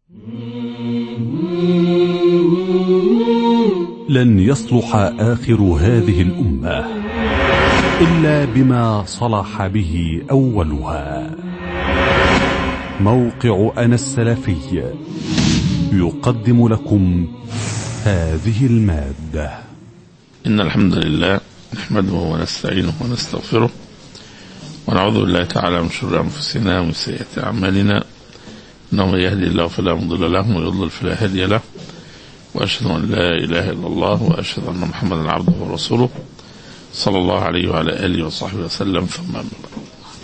لن يصلح آخر هذه الأمة إلا بما صلح به أولها موقع أنا السلفي يقدم لكم هذه المادة إن الحمد لله نحمده ونستعينه ونستغفره ونعوذ بالله تعالى من شرور أنفسنا ومن سيئات أعمالنا إنه من يهدي الله فلا مضل له ومن يضلل فلا هادي له وأشهد أن لا إله إلا الله وأشهد أن محمدا عبده ورسوله صلى الله عليه وعلى آله وصحبه وسلم ثم أما بعد.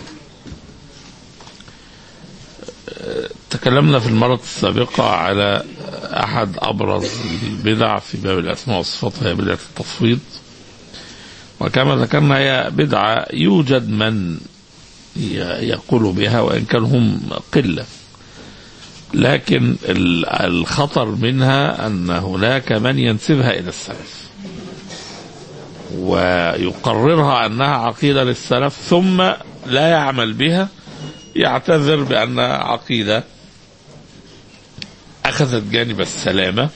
تكلمنا في المرة السابقة على أحد أبرز البدع في باب الأسماء والصفات هي بدعة التفويض وكما ذكرنا هي بدعة يوجد من يقول بها وإن كانوا هم قلة لكن الخطر منها أن هناك من ينسبها إلى السلف ويقررها أنها عقيدة للسلف ثم لا يعمل بها يعتذر بأنها عقيدة أخذت جانب السلامة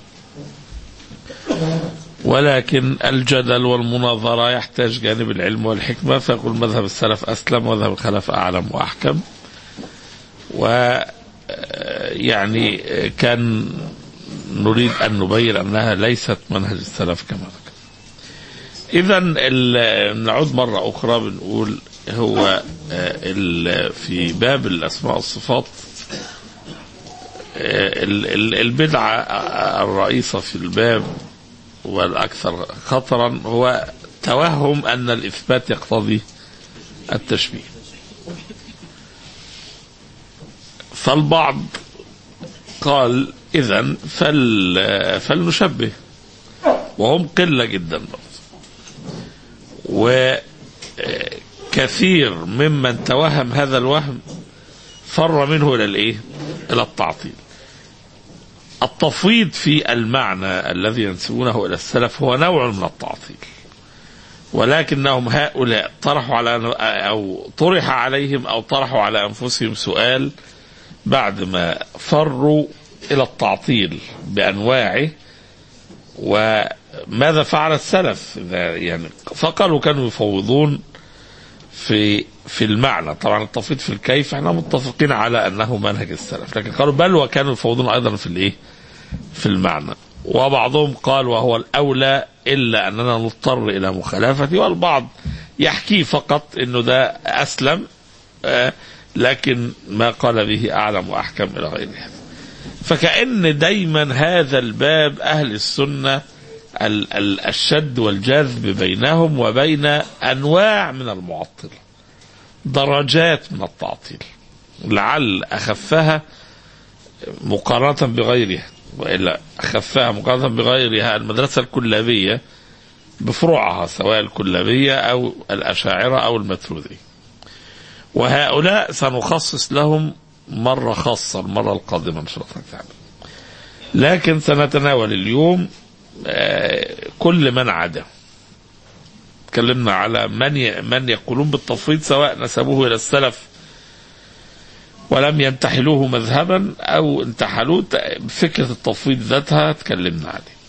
ولكن الجدل والمناظرة يحتاج جانب العلم والحكمة فيقول مذهب السلف أسلم ومذهب الخلف أعلم وأحكم و يعني كان نريد أن نبين أنها ليست منهج السلف كما ذكر إذا نعود مرة أخرى بنقول هو في باب الأسماء والصفات البدعة الرئيسة في الباب والأكثر خطرا هو توهم أن الإثبات يقتضي التشبيه فالبعض قال إذا فل فلنشبه وهم قلة جدا وكثير ممن توهم هذا الوهم فر منه إلى الإيه؟ إلى التعطيل التفويض في المعنى الذي ينسبونه إلى السلف هو نوع من التعطيل ولكنهم هؤلاء طرحوا على أو طرح عليهم أو طرحوا على أنفسهم سؤال بعد ما فروا إلى التعطيل بأنواعه وماذا فعل السلف يعني فقالوا كانوا يفوضون في في المعنى طبعا التفويض في الكيف احنا متفقين على انه منهج السلف لكن قالوا بل وكانوا يفوضون ايضا في الايه في المعنى وبعضهم قال وهو الاولى الا اننا نضطر الى مخالفته والبعض يحكي فقط انه ده اسلم آه لكن ما قال به اعلم واحكم الى غير هذا فكأن دايما هذا الباب اهل السنه ال- ال- الشد والجذب بينهم وبين انواع من المعطله درجات من التعطيل لعل اخفها مقارنه بغيرها والا اخفها مقارنه بغيرها المدرسه الكلابيه بفروعها سواء الكلابيه او الاشاعره او المتروذيه وهؤلاء سنخصص لهم مرة خاصة المرة القادمة إن شاء الله تعالى لكن سنتناول اليوم كل من عدا تكلمنا على من من يقولون بالتفويض سواء نسبوه إلى السلف ولم ينتحلوه مذهبا أو انتحلوه فكرة التفويض ذاتها تكلمنا عليه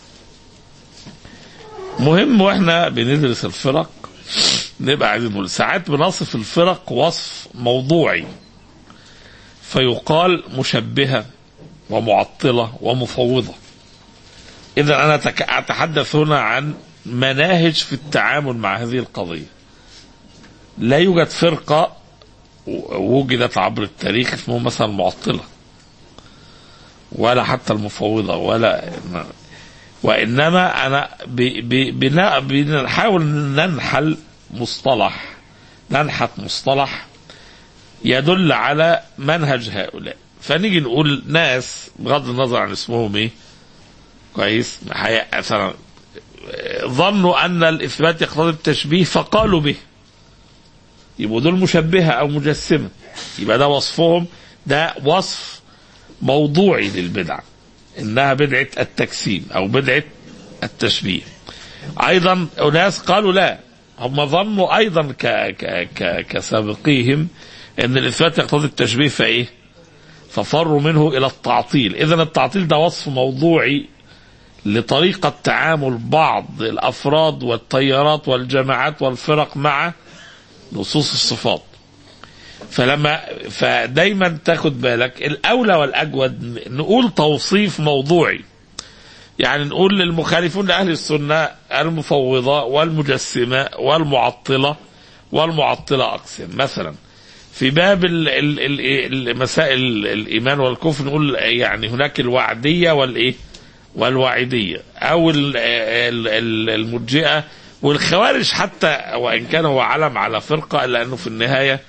مهم واحنا بندرس الفرق نبقى عايزين نقول ساعات بنصف الفرق وصف موضوعي فيقال مشبهة ومعطلة ومفوضة إذا أنا أتحدث هنا عن مناهج في التعامل مع هذه القضية لا يوجد فرقة وجدت عبر التاريخ اسمه مثلا المعطلة ولا حتى المفوضة ولا وإنما أنا بنحاول ننحل مصطلح ننحت مصطلح يدل على منهج هؤلاء فنيجي نقول ناس بغض النظر عن اسمهم ايه كويس مثلا ظنوا ان الاثبات يقتضي التشبيه فقالوا به يبقوا دول مشبهه او مجسمه يبقى ده وصفهم ده وصف موضوعي للبدعه انها بدعه التجسيم او بدعه التشبيه ايضا اناس قالوا لا هم ظنوا ايضا ك ك ك كسابقيهم ان الاثبات يقتضي التشبيه فايه ففروا منه الى التعطيل اذا التعطيل ده وصف موضوعي لطريقة تعامل بعض الافراد والتيارات والجماعات والفرق مع نصوص الصفات فلما فدايما تاخد بالك الاولى والاجود نقول توصيف موضوعي يعني نقول للمخالفون لاهل السنه المفوضه والمجسمه والمعطله والمعطله اقسم مثلا في باب ال- ال- ال- المسائل الايمان والكفر نقول يعني هناك الوعديه والايه والوعيديه او ال- ال- ال- المرجئه والخوارج حتى وان كان هو علم على فرقه الا انه في النهايه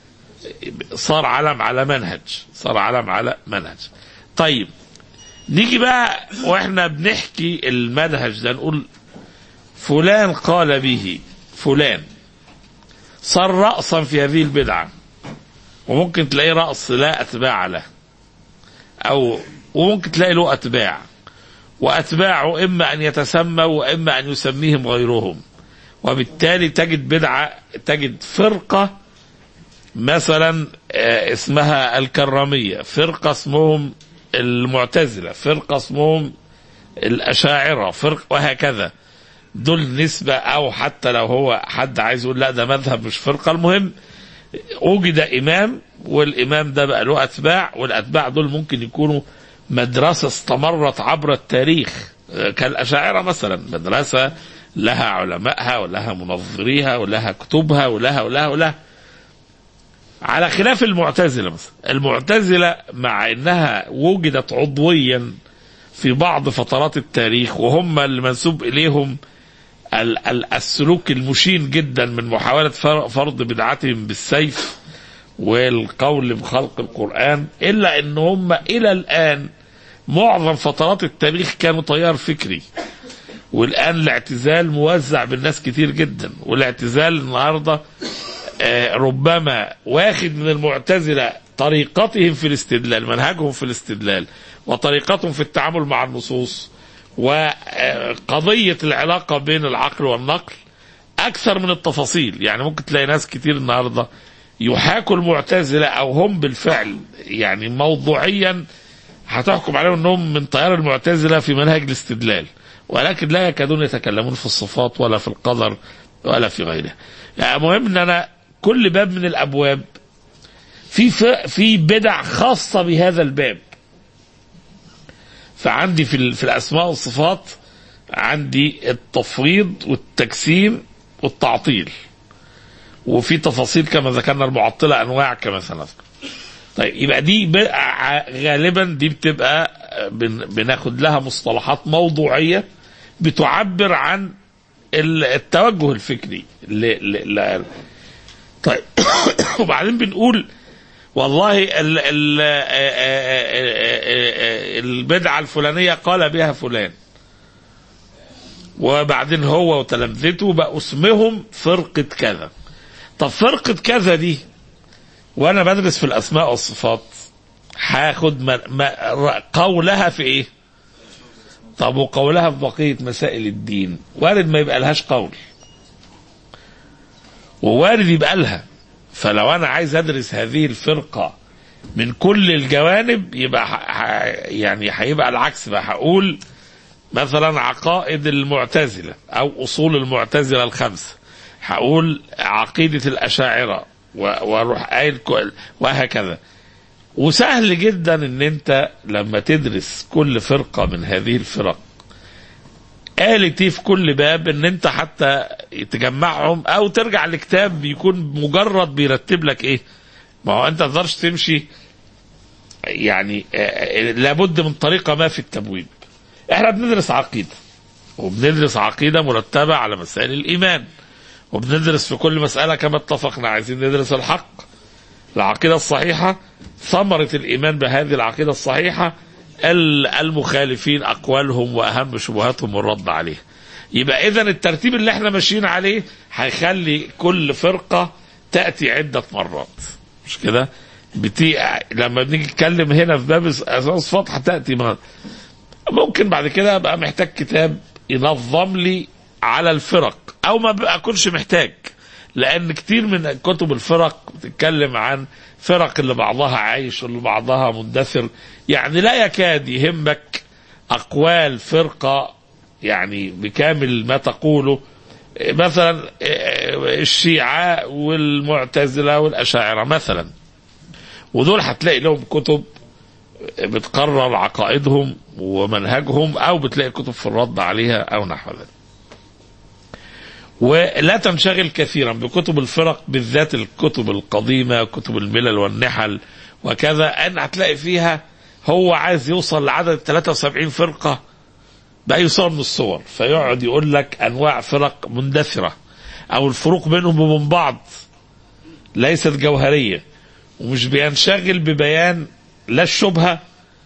صار علم على منهج صار علم على منهج طيب نيجي بقى واحنا بنحكي المنهج ده نقول فلان قال به فلان صار رأسا في هذه البدعة وممكن تلاقيه رأس لا أتباع له أو وممكن تلاقي له أتباع وأتباعه إما أن يتسموا وإما أن يسميهم غيرهم وبالتالي تجد بدعة تجد فرقة مثلا آه، اسمها الكرامية فرقة اسمهم المعتزلة فرقة اسمهم الأشاعرة فرقة وهكذا دول نسبة أو حتى لو هو حد عايز يقول لا ده مذهب مش فرقة المهم وجد إمام والإمام ده بقى له أتباع والأتباع دول ممكن يكونوا مدرسة استمرت عبر التاريخ آه، كالأشاعرة مثلا مدرسة لها علمائها ولها منظريها ولها كتبها ولها ولها ولها على خلاف المعتزلة مثلا المعتزلة مع انها وجدت عضويا في بعض فترات التاريخ وهم اللي منسوب اليهم ال- ال- السلوك المشين جدا من محاولة فر- فرض بدعتهم بالسيف والقول بخلق القرآن إلا أن هم إلى الآن معظم فترات التاريخ كانوا تيار فكري والآن الاعتزال موزع بالناس كتير جدا والاعتزال النهارده آه، ربما واخد من المعتزلة طريقتهم في الاستدلال منهجهم في الاستدلال وطريقتهم في التعامل مع النصوص وقضية العلاقة بين العقل والنقل أكثر من التفاصيل يعني ممكن تلاقي ناس كتير النهاردة يحاكوا المعتزلة أو هم بالفعل يعني موضوعيا هتحكم عليهم أنهم من تيار المعتزلة في منهج الاستدلال ولكن لا يكادون يتكلمون في الصفات ولا في القدر ولا في غيره يعني مهم ان انا كل باب من الابواب في ف- في بدع خاصه بهذا الباب فعندي في ال- في الاسماء والصفات عندي التفويض والتجسيم والتعطيل وفي تفاصيل كما ذكرنا المعطله انواع كما سنذكر طيب يبقى دي ب- ع- غالبا دي بتبقى بن- بناخد لها مصطلحات موضوعيه بتعبر عن ال- التوجه الفكري ل... ل... ل... طيب وبعدين بنقول والله ال... ال... البدعة الفلانية قال بها فلان وبعدين هو وتلامذته بقوا اسمهم فرقة كذا طب فرقة كذا دي وانا بدرس في الاسماء والصفات هاخد ما... ما... قولها في ايه طب وقولها في بقية مسائل الدين وارد ما يبقى لهاش قول ووارد يبقى لها فلو انا عايز ادرس هذه الفرقة من كل الجوانب يبقى ح... ح... يعني هيبقى العكس بقى هقول مثلا عقائد المعتزلة او اصول المعتزلة الخمسة هقول عقيدة الاشاعرة و... واروح قايل ك- وهكذا وسهل جدا ان انت لما تدرس كل فرقه من هذه الفرق قالت ايه في كل باب ان انت حتى تجمعهم او ترجع لكتاب بيكون مجرد بيرتب لك ايه ما هو انت ما تقدرش تمشي يعني آه، آه، لابد من طريقه ما في التبويب احنا بندرس عقيده وبندرس عقيده مرتبه على مسائل الايمان وبندرس في كل مساله كما اتفقنا عايزين ندرس الحق العقيدة الصحيحة ثمرة الإيمان بهذه العقيدة الصحيحة ال- المخالفين أقوالهم وأهم شبهاتهم والرد عليها يبقى إذا الترتيب اللي احنا ماشيين عليه هيخلي كل فرقة تأتي عدة مرات مش كده بتي... لما بنيجي نتكلم هنا في باب أساس فتحة تأتي مرات ممكن بعد كده أبقى محتاج كتاب ينظم لي على الفرق أو ما بقى أكونش محتاج لان كتير من كتب الفرق بتتكلم عن فرق اللي بعضها عايش واللي بعضها مندثر يعني لا يكاد يهمك اقوال فرقه يعني بكامل ما تقوله مثلا الشيعة والمعتزلة والأشاعرة مثلا ودول هتلاقي لهم كتب بتقرر عقائدهم ومنهجهم أو بتلاقي كتب في الرد عليها أو نحو ذلك ولا تنشغل كثيرا بكتب الفرق بالذات الكتب القديمة كتب الملل والنحل وكذا أن هتلاقي فيها هو عايز يوصل لعدد 73 فرقة بأي صورة من الصور فيقعد يقول لك أنواع فرق مندثرة أو الفروق بينهم وبين بعض ليست جوهرية ومش بينشغل ببيان لا الشبهة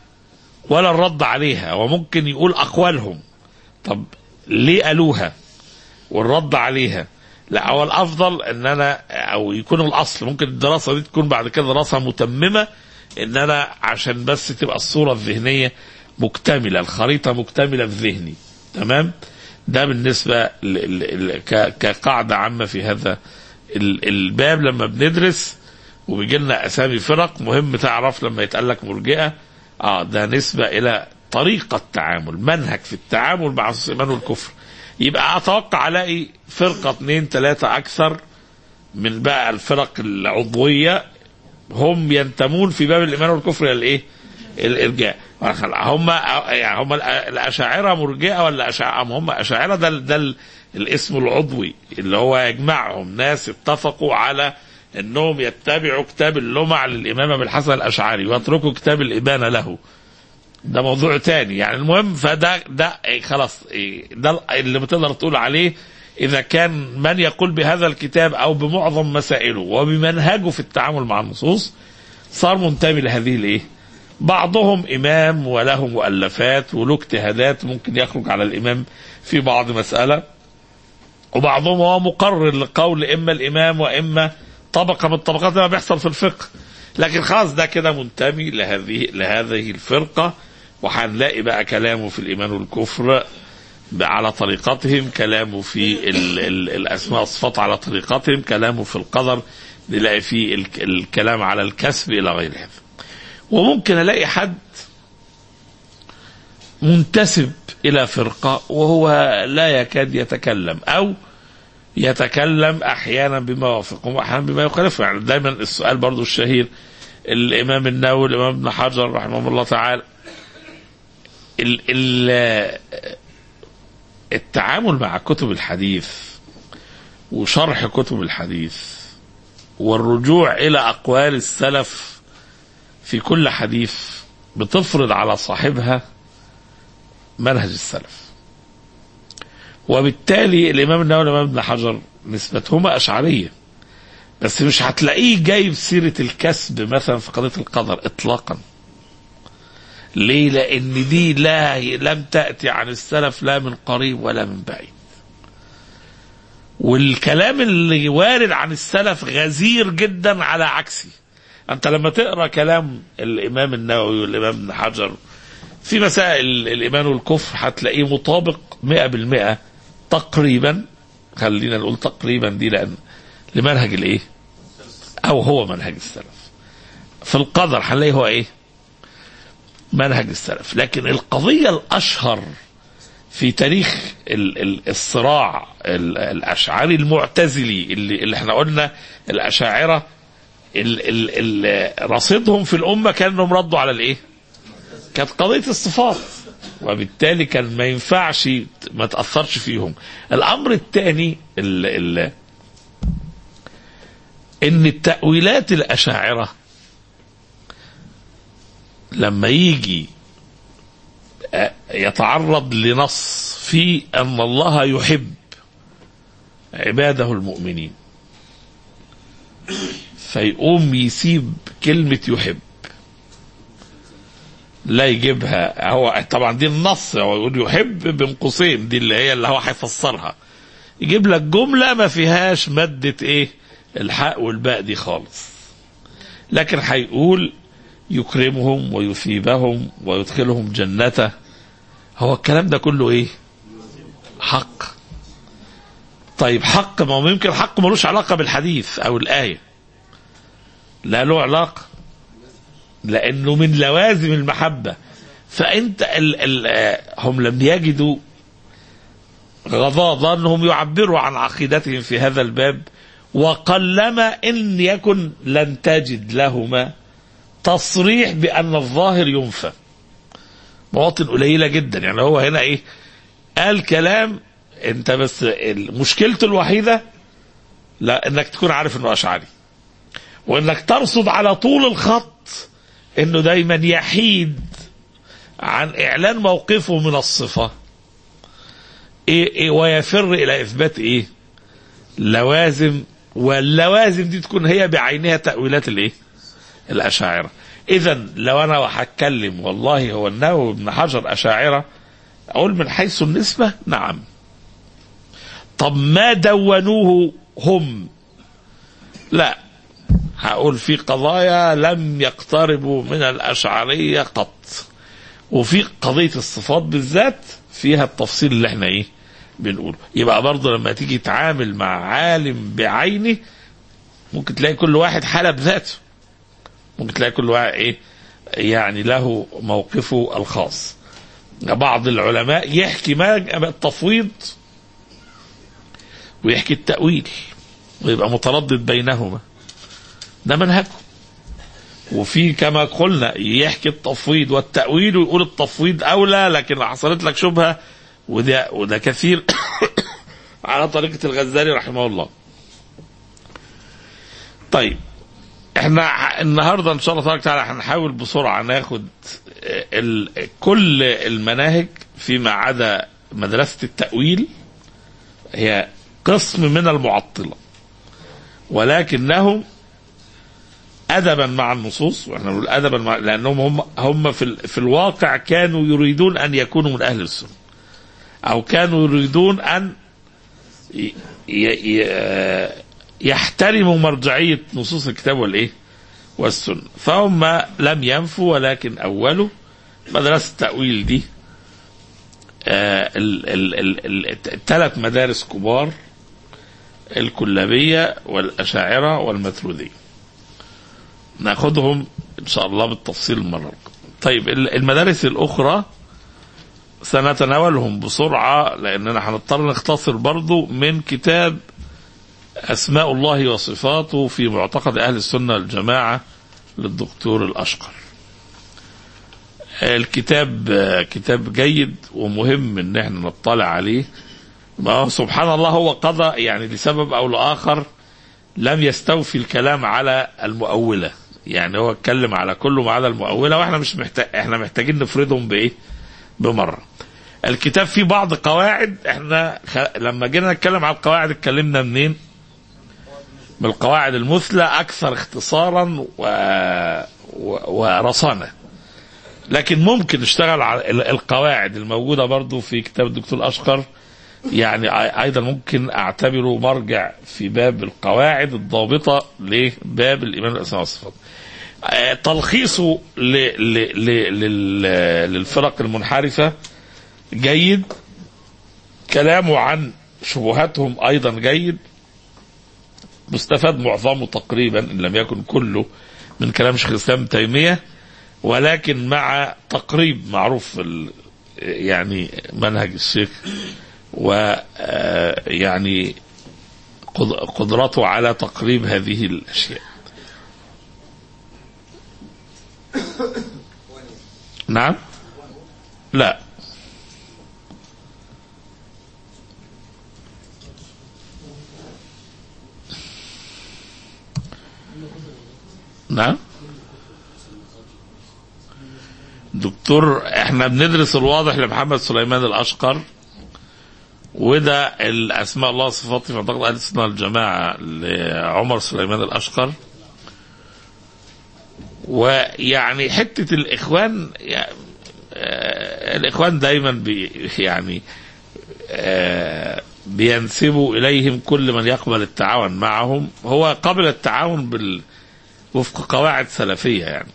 ولا الرد عليها وممكن يقول أقوالهم طب ليه قالوها والرد عليها لا هو الافضل ان انا او يكون الاصل ممكن الدراسه دي تكون بعد كده دراسه متممه ان انا عشان بس تبقى الصوره الذهنيه مكتمله الخريطه مكتمله في ذهني تمام ده بالنسبه ل ل ك كقاعده عامه في هذا ال الباب لما بندرس وبيجي لنا اسامي فرق مهم تعرف لما يتقال لك مرجئه اه ده نسبه الى طريقه تعامل منهج في التعامل مع الايمان والكفر يبقى اتوقع الاقي فرقه اثنين ثلاثه اكثر من بقى الفرق العضويه هم ينتمون في باب الايمان والكفر الى الايه؟ الارجاء هم يعني هم الاشاعره مرجئه ولا أشاعرة هم اشاعره ده ده الاسم العضوي اللي هو يجمعهم ناس اتفقوا على انهم يتبعوا كتاب اللمع للامام ابي الحسن الاشعري ويتركوا كتاب الابانه له ده موضوع تاني يعني المهم فده ده خلاص ده اللي بتقدر تقول عليه اذا كان من يقول بهذا الكتاب او بمعظم مسائله وبمنهجه في التعامل مع النصوص صار منتمي لهذه الايه؟ بعضهم امام وله مؤلفات وله اجتهادات ممكن يخرج على الامام في بعض مساله وبعضهم هو مقرر لقول اما الامام واما طبقه من الطبقات ما بيحصل في الفقه لكن خلاص ده كده منتمي لهذه لهذه الفرقه وهنلاقي بقى كلامه في الايمان والكفر على طريقتهم كلامه في ال ال الاسماء والصفات على طريقتهم كلامه في القدر نلاقي فيه الكلام على الكسب الى غير هذا وممكن الاقي حد منتسب الى فرقه وهو لا يكاد يتكلم او يتكلم احيانا بما يوافقهم واحيانا بما يخالفهم يعني دايما السؤال برضو الشهير الامام النووي الامام ابن حجر رحمه الله تعالى ال ال التعامل مع كتب الحديث وشرح كتب الحديث والرجوع الى اقوال السلف في كل حديث بتفرض على صاحبها منهج السلف وبالتالي الامام النووي والامام ابن حجر نسبتهما اشعريه بس مش هتلاقيه جايب سيره الكسب مثلا في قضيه القدر اطلاقا ليه لان دي لا لم تاتي عن السلف لا من قريب ولا من بعيد والكلام اللي وارد عن السلف غزير جدا على عكسه انت لما تقرا كلام الامام النووي والامام ابن حجر في مسائل الايمان والكفر هتلاقيه مطابق 100% تقريبا خلينا نقول تقريبا دي لان لمنهج الايه؟ او هو منهج السلف. في القدر هنلاقيه هو ايه؟ منهج السلف، لكن القضيه الاشهر في تاريخ ال- ال- الصراع ال- الاشعري المعتزلي اللي, اللي احنا قلنا الاشاعره ال- ال- ال- رصيدهم في الامه كان انهم ردوا على الايه؟ كانت قضيه الصفات وبالتالي كان ما ينفعش ما تاثرش فيهم. الامر الثاني ال ال ان التاويلات الاشاعره لما يجي يتعرض لنص في ان الله يحب عباده المؤمنين فيقوم يسيب كلمه يحب لا يجيبها هو طبعا دي النص هو يقول يحب بين قوسين دي اللي هي اللي هو هيفسرها يجيب لك جمله ما فيهاش ماده ايه الحاء والباء دي خالص لكن هيقول يكرمهم ويثيبهم ويدخلهم جنته هو الكلام ده كله ايه حق طيب حق ما هو يمكن حق ملوش علاقة بالحديث أو الآية لا له علاقة لأنه من لوازم المحبة فأنت ال ال آه، هم لم يجدوا غضاضة أنهم يعبروا عن عقيدتهم في هذا الباب وقلما إن يكن لن تجد لهما تصريح بأن الظاهر ينفى مواطن قليلة جدا يعني هو هنا إيه قال كلام انت بس مشكلته الوحيدة لا انك تكون عارف انه اشعري وانك ترصد على طول الخط انه دايما يحيد عن اعلان موقفه من الصفة إيه إيه ويفر الى اثبات ايه لوازم واللوازم دي تكون هي بعينها تأويلات الايه الاشاعرة اذا لو انا هتكلم والله هو النووي بن حجر اشاعرة اقول من حيث النسبة نعم طب ما دونوه هم لا هقول في قضايا لم يقتربوا من الأشعرية قط وفي قضية الصفات بالذات فيها التفصيل اللي احنا ايه بنقوله يبقى برضه لما تيجي تتعامل مع عالم بعينه ممكن تلاقي كل واحد حالة بذاته ممكن تلاقي كل واحد ايه يعني له موقفه الخاص بعض العلماء يحكي ما التفويض ويحكي التأويل ويبقى متردد بينهما ده منهجه وفي كما قلنا يحكي التفويض والتأويل ويقول التفويض أولى لكن حصلت لك شبهة وده وده كثير على طريقة الغزالي رحمه الله. طيب احنا النهارده ان شاء الله تبارك وتعالى هنحاول بسرعه ناخد ال... كل المناهج فيما عدا مدرسه التأويل هي قسم من المعطلة ولكنهم أدبا مع النصوص واحنا نقول أدبا مع لأنهم هم هم في, ال... في الواقع كانوا يريدون أن يكونوا من أهل السنة أو كانوا يريدون أن ي... ي... يحترموا مرجعية نصوص الكتاب والإيه والسنة فهم لم ينفوا ولكن أولوا مدرسة التأويل دي الثلاث مدارس كبار الكلابية والأشاعرة والمترودية ناخدهم إن شاء الله بالتفصيل المرة طيب المدارس الأخرى سنتناولهم بسرعة لأننا هنضطر نختصر برضو من كتاب أسماء الله وصفاته في معتقد أهل السنة والجماعة للدكتور الأشقر الكتاب كتاب جيد ومهم ان احنا نطلع عليه ما هو سبحان الله هو قضى يعني لسبب او لاخر لم يستوفي الكلام على المؤولة يعني هو اتكلم على كله ما عدا المؤولة واحنا مش محتاج احنا محتاجين نفردهم بايه بمرة الكتاب فيه بعض قواعد احنا خ... لما جينا نتكلم على القواعد اتكلمنا منين بالقواعد المثلى اكثر اختصارا و... و... ورصانه لكن ممكن نشتغل على القواعد الموجوده برضو في كتاب الدكتور الاشقر يعني ايضا ممكن اعتبره مرجع في باب القواعد الضابطه لباب الايمان بالاسماء والصفات. تلخيصه ل ل ل لل للفرق المنحرفه جيد كلامه عن شبهاتهم ايضا جيد مستفاد معظمه تقريبا ان لم يكن كله من كلام شيخ الاسلام تيميه ولكن مع تقريب معروف يعني منهج الشيخ ويعني قدرته على تقريب هذه الاشياء نعم لا نعم دكتور احنا بندرس الواضح لمحمد سليمان الاشقر وده الاسماء الله وصفاته في معتقد اهل السنه والجماعه لعمر سليمان الاشقر ويعني حته الاخوان يعني آه الاخوان دايما بي يعني آه بينسبوا اليهم كل من يقبل التعاون معهم هو قبل التعاون بال وفق قواعد سلفيه يعني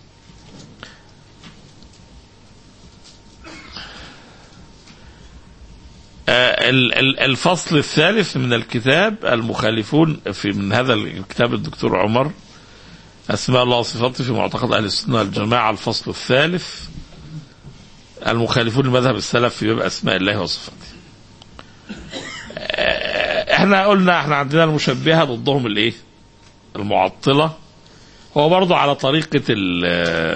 آه، ال- ال- الفصل الثالث من الكتاب المخالفون في من هذا الكتاب الدكتور عمر أسماء الله وصفاته في معتقد أهل السنة والجماعة الفصل الثالث المخالفون لمذهب السلف في باب أسماء الله وصفاته آه، احنا قلنا احنا عندنا المشبهة ضدهم الايه المعطلة هو برضه على طريقة ال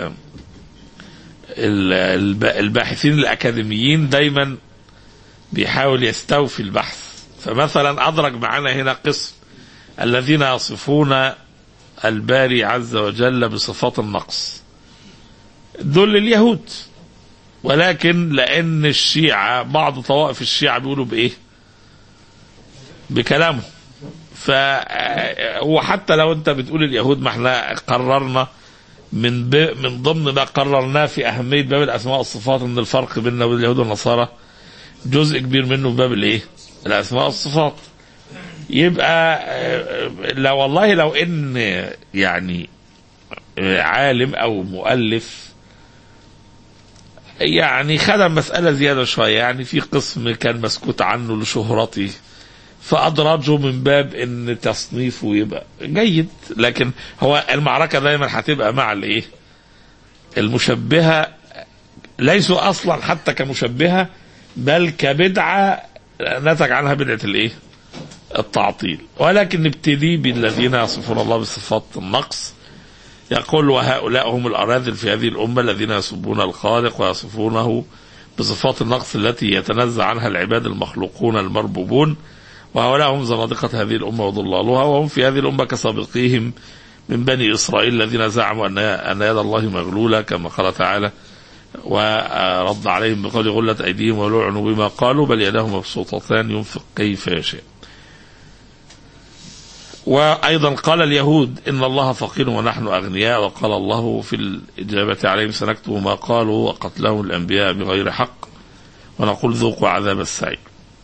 ال- الب- الباحثين الأكاديميين دايما بيحاول يستوفي البحث فمثلا أدرج معنا هنا قسم الذين يصفون الباري عز وجل بصفات النقص دول اليهود ولكن لأن الشيعة بعض طوائف الشيعة بيقولوا بإيه بكلامه ف وحتى لو انت بتقول اليهود ما احنا قررنا من ب... من ضمن ما قررناه في اهميه باب الاسماء والصفات ان الفرق بيننا وبين اليهود والنصارى جزء كبير منه في باب الايه؟ الاسماء والصفات. يبقى آه، لا والله لو ان يعني آه، عالم او مؤلف يعني خدم مسألة زيادة شوية يعني في قسم كان مسكوت عنه لشهرته فأدرجه من باب ان تصنيفه يبقى جيد لكن هو المعركة دايما هتبقى مع الايه المشبهة ليسوا اصلا حتى كمشبهة بل كبدعة نتج عنها بدعة الايه التعطيل ولكن نبتدي بالذين يصفون الله بصفات النقص يقول وهؤلاء هم الأراذل في هذه الأمة الذين يسبون الخالق ويصفونه بصفات النقص التي يتنزع عنها العباد المخلوقون المربوبون وهؤلاء هم زنادقة هذه الأمة وضلالها وهم في هذه الأمة كسابقيهم من بني إسرائيل الذين زعموا أن أن يد الله مغلولة كما قال تعالى ورد عليهم بقول غلت أيديهم ولعنوا بما قالوا بل يداه مبسوطتان ينفق كيف يشاء وأيضا قال اليهود إن الله فقير ونحن أغنياء وقال الله في الإجابة عليهم سنكتب ما قالوا وقتلهم الأنبياء بغير حق ونقول ذوقوا عذاب السعير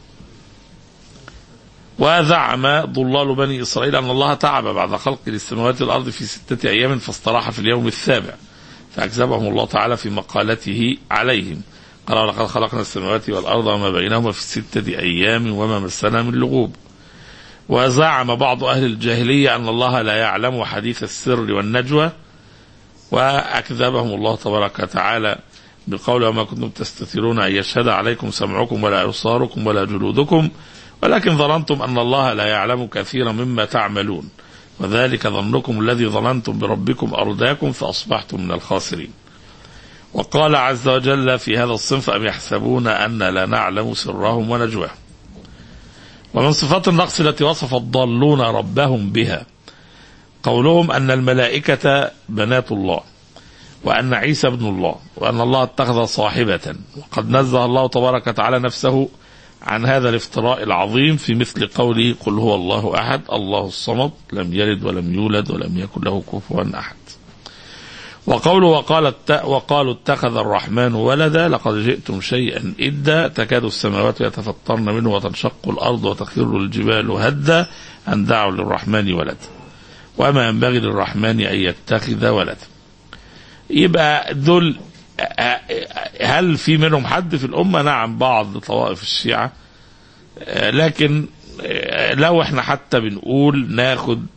وزعم ضلال بني إسرائيل أن الله تعب بعد خلق للسماوات والأرض في ستة أيام فاستراح في اليوم السابع فأكذبهم الله تعالى في مقالته عليهم قال ولقد خلقنا السماوات والأرض وما بينهما في ستة أيام وما مسنا من لغوب وزعم بعض أهل الجاهلية أن الله لا يعلم حديث السر والنجوى وأكذبهم الله تبارك وتعالى بقول وما كنتم تستثيرون أن يشهد عليكم سمعكم ولا أبصاركم ولا جلودكم ولكن ظننتم أن الله لا يعلم كثيرا مما تعملون وذلك ظنكم الذي ظننتم بربكم أرداكم فأصبحتم من الخاسرين وقال عز وجل في هذا الصنف أم يحسبون أن لا نعلم سرهم ونجواهم ومن صفات النقص التي وصف الضالون ربهم بها قولهم أن الملائكة بنات الله وأن عيسى ابن الله وأن الله اتخذ صاحبة وقد نزه الله تبارك وتعالى نفسه عن هذا الافتراء العظيم في مثل قوله قل هو الله أحد الله الصمد لم يلد ولم يولد ولم يكن له كفوا أحد وقوله وقال الت... وقالوا اتخذ الرحمن ولدا لقد جئتم شيئا إدا تكاد السماوات يتفطرن منه وتنشق الأرض وتخر الجبال هدا أن دعوا للرحمن ولدا وما ينبغي للرحمن أن يتخذ ولدا يبقى دول هل في منهم حد في الأمة نعم بعض طوائف الشيعة لكن لو احنا حتى بنقول ناخد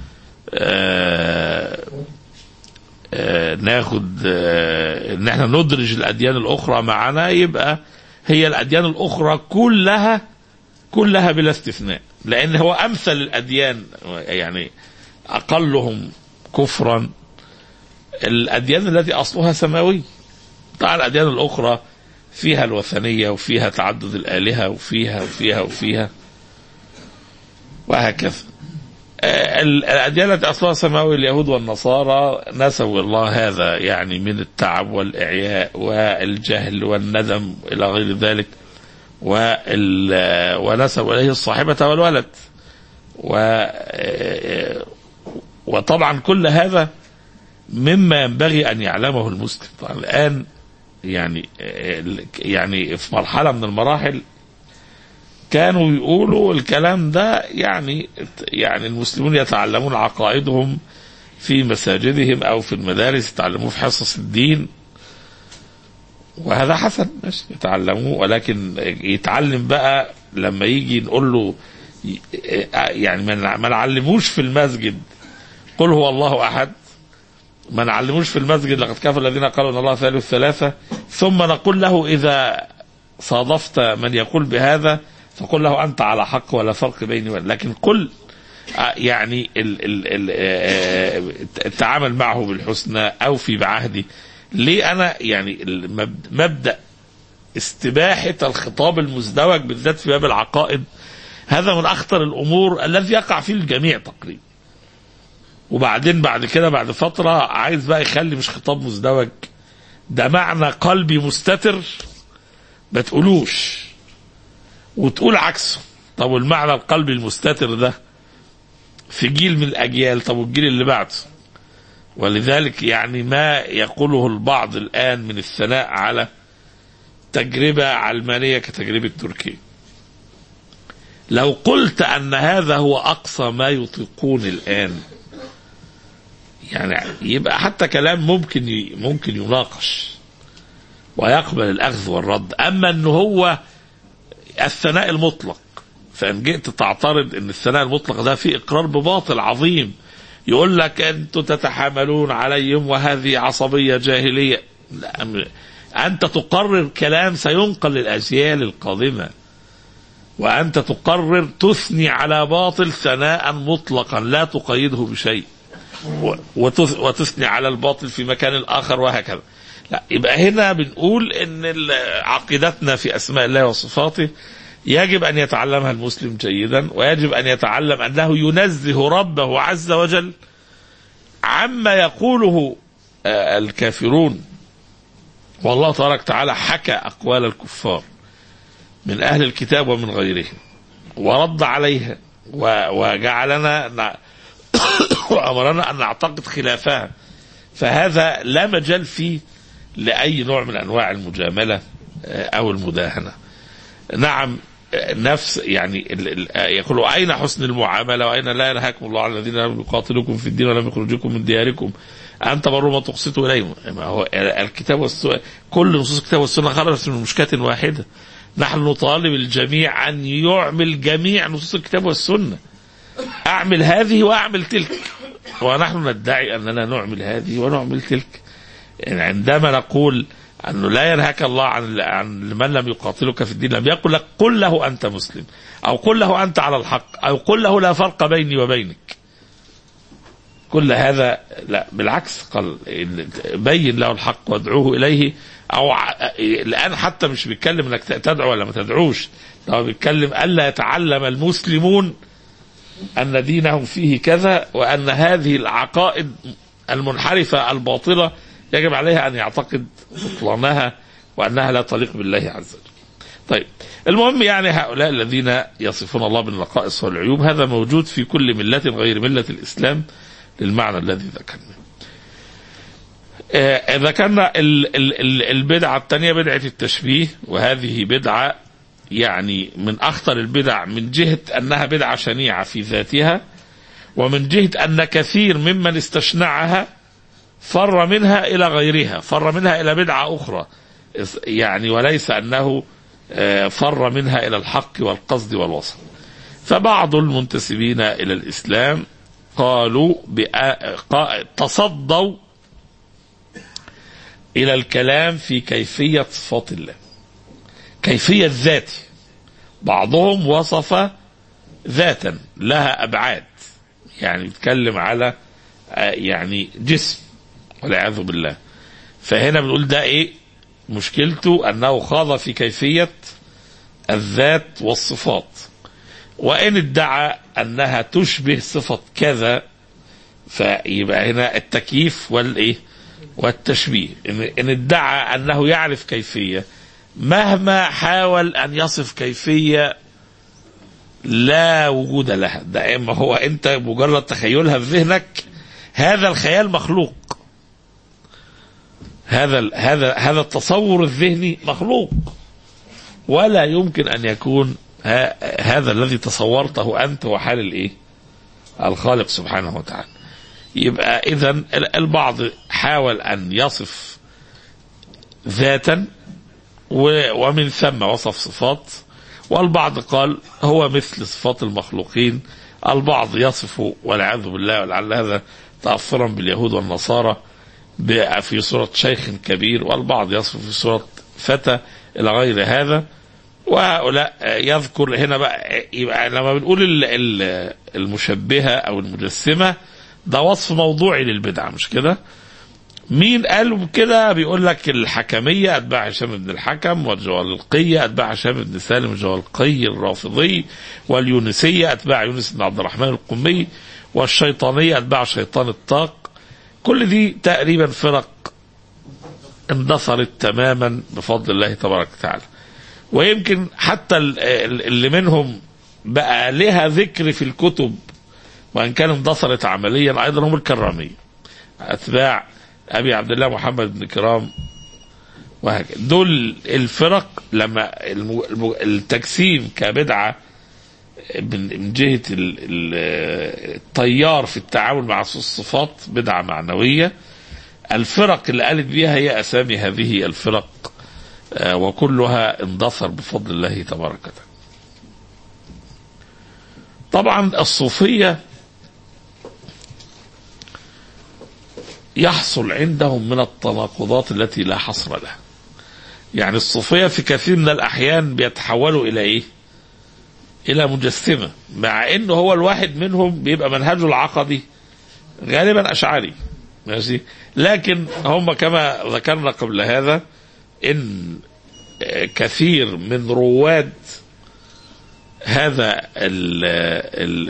ناخد ان احنا ندرج الاديان الاخرى معنا يبقى هي الاديان الاخرى كلها كلها بلا استثناء لان هو امثل الاديان يعني اقلهم كفرا الاديان التي اصلها سماوي طبعا الاديان الاخرى فيها الوثنيه وفيها تعدد الالهه وفيها وفيها وفيها وهكذا الأديان التي أصلها سماوي اليهود والنصارى نسوا الله هذا يعني من التعب والإعياء والجهل والندم إلى غير ذلك ونسوا إليه الصاحبة والولد و وطبعا كل هذا مما ينبغي أن يعلمه المسلم طبعا الآن يعني يعني في مرحلة من المراحل كانوا يقولوا الكلام ده يعني يعني المسلمون يتعلمون عقائدهم في مساجدهم او في المدارس يتعلموه في حصص الدين وهذا حسن ماشي يتعلموه ولكن يتعلم بقى لما يجي نقول له ي- يعني ما ما نعلموش في المسجد قل هو الله احد ما نعلموش في المسجد لقد كفر الذين قالوا ان الله ثالث ثلاثه ثم نقول له اذا صادفت من يقول بهذا فقل له انت على حق ولا فرق بيني وبين لكن قل آه، يعني ال ال ال آه، التعامل معه بالحسنى او في بعهدي ليه انا يعني المب- مبدا استباحه الخطاب المزدوج بالذات في باب العقائد هذا من اخطر الامور الذي يقع فيه الجميع تقريبا وبعدين بعد كده بعد فتره عايز بقى يخلي مش خطاب مزدوج ده معنى قلبي مستتر ما تقولوش وتقول عكسه طب والمعنى القلبي المستتر ده في جيل من الاجيال طب والجيل اللي بعده ولذلك يعني ما يقوله البعض الان من الثناء على تجربه علمانيه كتجربه تركيا لو قلت ان هذا هو اقصى ما يطيقون الان يعني يبقى حتى كلام ممكن ي- ممكن يناقش ويقبل الاخذ والرد اما ان هو الثناء المطلق فان جئت تعترض ان الثناء المطلق ده فيه اقرار بباطل عظيم يقول لك انتم تتحاملون عليهم وهذه عصبيه جاهليه لا أم- انت تقرر كلام سينقل للاجيال القادمه وانت تقرر تثني على باطل ثناء مطلقا لا تقيده بشيء و- وتث- وتثني على الباطل في مكان اخر وهكذا لا يبقى هنا بنقول ان ال- عقيدتنا في اسماء الله وصفاته يجب ان يتعلمها المسلم جيدا ويجب ان يتعلم انه ينزه ربه عز وجل عما يقوله آه، الكافرون والله تبارك وتعالى حكى اقوال الكفار من اهل الكتاب ومن غيرهم ورد عليها و- وجعلنا نع- وامرنا ان نعتقد خلافها فهذا لا مجال فيه لاي نوع من انواع المجامله آه، او المداهنه. نعم آه، نفس يعني ال- ال- آه، يقول اين حسن المعامله واين لا ينهاكم الله على الذين لم يقاتلوكم في الدين ولم يخرجوكم من دياركم ان تبروا ما تقسطوا اليهم ما هو الكتاب والسنه كل نصوص الكتاب والسنه خرجت من مشكاه واحده نحن نطالب الجميع ان يعمل جميع نصوص الكتاب والسنه اعمل هذه واعمل تلك ونحن ندعي اننا نعمل هذه ونعمل تلك يعني عندما نقول انه لا ينهاك الله عن عن من لم يقاتلك في الدين لم يقل لك قل له انت مسلم او قل له انت على الحق او قل له لا فرق بيني وبينك كل هذا لا بالعكس قال بين له الحق وادعوه اليه او ع- الان حتى مش بيتكلم انك تدعو ولا ما تدعوش ده هو بيتكلم الا يتعلم المسلمون ان دينهم فيه كذا وان هذه العقائد المنحرفه الباطله يجب عليها ان يعتقد بطلانها وانها لا تليق بالله عز وجل. طيب المهم يعني هؤلاء الذين يصفون الله بالنقائص والعيوب هذا موجود في كل مله غير مله الاسلام للمعنى الذي ذكرناه. آه، ذكرنا ال- ال- ال- البدعه الثانيه بدعه التشبيه وهذه بدعه يعني من اخطر البدع من جهه انها بدعه شنيعه في ذاتها ومن جهه ان كثير ممن استشنعها فر منها الى غيرها فر منها الى بدعه اخرى يعني وليس انه آه، فر منها الى الحق والقصد والوصل فبعض المنتسبين الى الاسلام قالوا بأ- قا- تصدوا الى الكلام في كيفيه صفات الله كيفيه ذات بعضهم وصف ذاتا لها ابعاد يعني يتكلم على آه، يعني جسم والعياذ بالله فهنا بنقول ده ايه مشكلته انه خاض في كيفيه الذات والصفات وان ادعى انها تشبه صفه كذا فيبقى هنا التكييف والايه والتشبيه ان إن ادعى انه يعرف كيفيه مهما حاول ان يصف كيفيه لا وجود لها ده اما هو انت مجرد تخيلها في ذهنك هذا الخيال مخلوق هذا ال- هذا هذا التصور الذهني مخلوق ولا يمكن ان يكون ها هذا الذي تصورته انت هو حال الايه؟ الخالق سبحانه وتعالى. يبقى اذا البعض حاول ان يصف ذاتا و- ومن ثم وصف صفات والبعض قال هو مثل صفات المخلوقين البعض يصف والعياذ بالله ولعل هذا تأثرا باليهود والنصارى ب- في صورة شيخ كبير والبعض يصف في صورة فتى إلى غير هذا وهؤلاء يذكر هنا بقى يبقى لما بنقول ال- ال- المشبهة أو المجسمة ده وصف موضوعي للبدعة مش كده؟ مين قال كده بيقول لك الحكمية أتباع هشام بن الحكم والجوالقية أتباع هشام بن سالم الجوالقي الرافضي واليونسية أتباع يونس بن عبد الرحمن القمي والشيطانية أتباع شيطان الطاق كل دي تقريبا فرق اندثرت تماما بفضل الله تبارك وتعالى ويمكن حتى ال- ال- اللي منهم بقى لها ذكر في الكتب وان كان اندثرت عمليا ايضا هم الكراميه اتباع ابي عبد الله محمد بن كرام وهكذا دول الفرق لما الم- الم- التجسيم كبدعه من من جهه ال- ال- التيار في التعامل مع الصفات بدعه معنويه الفرق اللي قالت بيها هي اسامي هذه الفرق آه، وكلها اندثر بفضل الله تبارك وتعالى طبعا الصوفيه يحصل عندهم من التناقضات التي لا حصر لها يعني الصوفية في كثير من الأحيان بيتحولوا إلى إيه إلى مجسمة مع إن هو الواحد منهم بيبقى منهجه العقدي غالبا أشعري ماشي لكن هم كما ذكرنا قبل هذا إن كثير من رواد هذا ال ال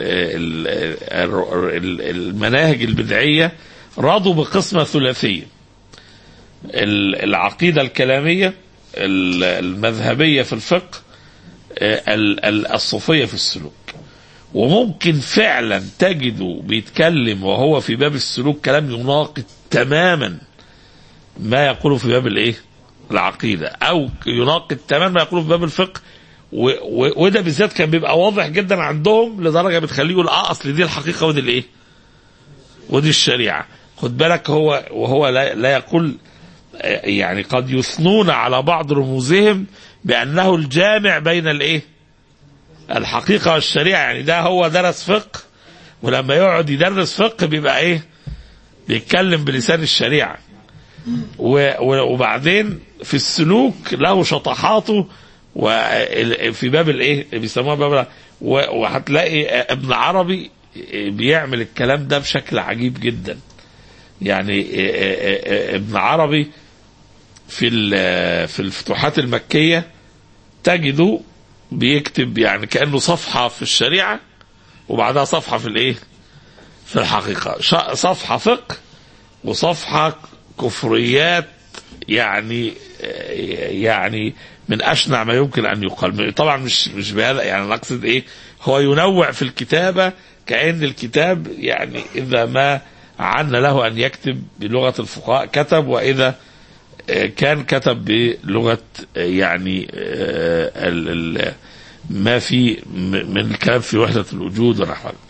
ال المناهج البدعية رضوا بقسمة ثلاثية ال- العقيدة الكلامية ال- المذهبية في الفقه آه، ال- ال- الصوفية في السلوك وممكن فعلا تجده بيتكلم وهو في باب السلوك كلام يناقض تماما ما يقوله في باب الايه العقيدة او يناقض تماما ما يقوله في باب الفقه و- و- وده بالذات كان بيبقى واضح جدا عندهم لدرجة بتخليه يقول اه اصل دي الحقيقة ودي الايه ودي الشريعة خد بالك هو وهو لا, لا يقول آه، يعني قد يثنون على بعض رموزهم بأنه الجامع بين الإيه الحقيقة والشريعة يعني ده هو درس فقه ولما يقعد يدرس فقه بيبقى إيه بيتكلم بلسان الشريعة و- و- وبعدين في السلوك له شطحاته وفي باب الايه بيسموها باب و- وهتلاقي ابن عربي بيعمل الكلام ده بشكل عجيب جدا يعني ابن عربي في ال- في الفتوحات المكية تجده بيكتب يعني كأنه صفحة في الشريعة وبعدها صفحة في الايه في الحقيقة ش- صفحة فقه وصفحة كفريات يعني يعني من اشنع ما يمكن ان يقال طبعا مش مش بهذا يعني أنا اقصد ايه هو ينوع في الكتابه كان الكتاب يعني اذا ما عن له ان يكتب بلغه الفقهاء كتب واذا آه، كان كتب بلغه آه، يعني آه، ال- ال- ما في م- من الكلام في وحده الوجود ونحو ذلك.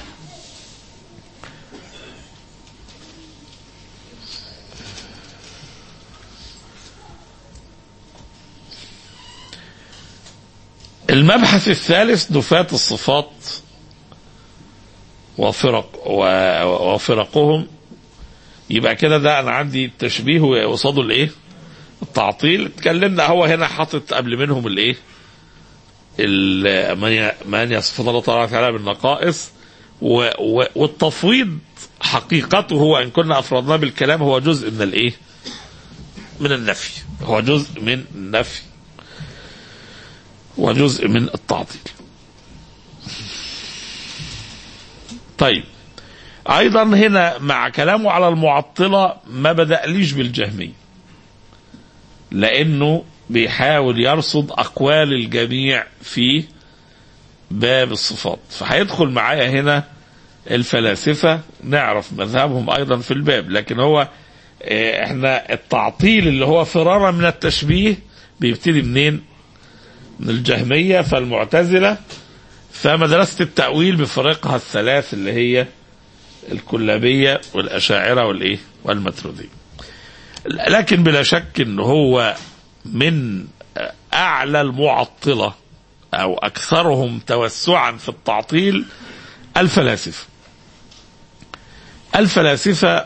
المبحث الثالث نفاة الصفات وفرق و- وفرقهم يبقى كده ده انا عندي تشبيه قصاده الايه؟ التعطيل اتكلمنا هو هنا حاطط قبل منهم الايه؟ ال- من ي- من يصف الله تبارك وتعالى بالنقائص و- و- والتفويض حقيقته هو ان كنا افردناه بالكلام هو جزء من الايه؟ من النفي هو جزء من النفي وجزء من التعطيل طيب ايضا هنا مع كلامه على المعطلة ما بدأليش بالجهمية لانه بيحاول يرصد اقوال الجميع في باب الصفات فهيدخل معايا هنا الفلاسفة نعرف مذهبهم ايضا في الباب لكن هو آه، احنا التعطيل اللي هو فرارا من التشبيه بيبتدي منين من الجهمية فالمعتزلة فمدرسة التأويل بفريقها الثلاث اللي هي الكلابية والأشاعرة والإيه والمترودية لكن بلا شك إن هو من اعلى المعطله او اكثرهم توسعا في التعطيل الفلاسفه الفلاسفه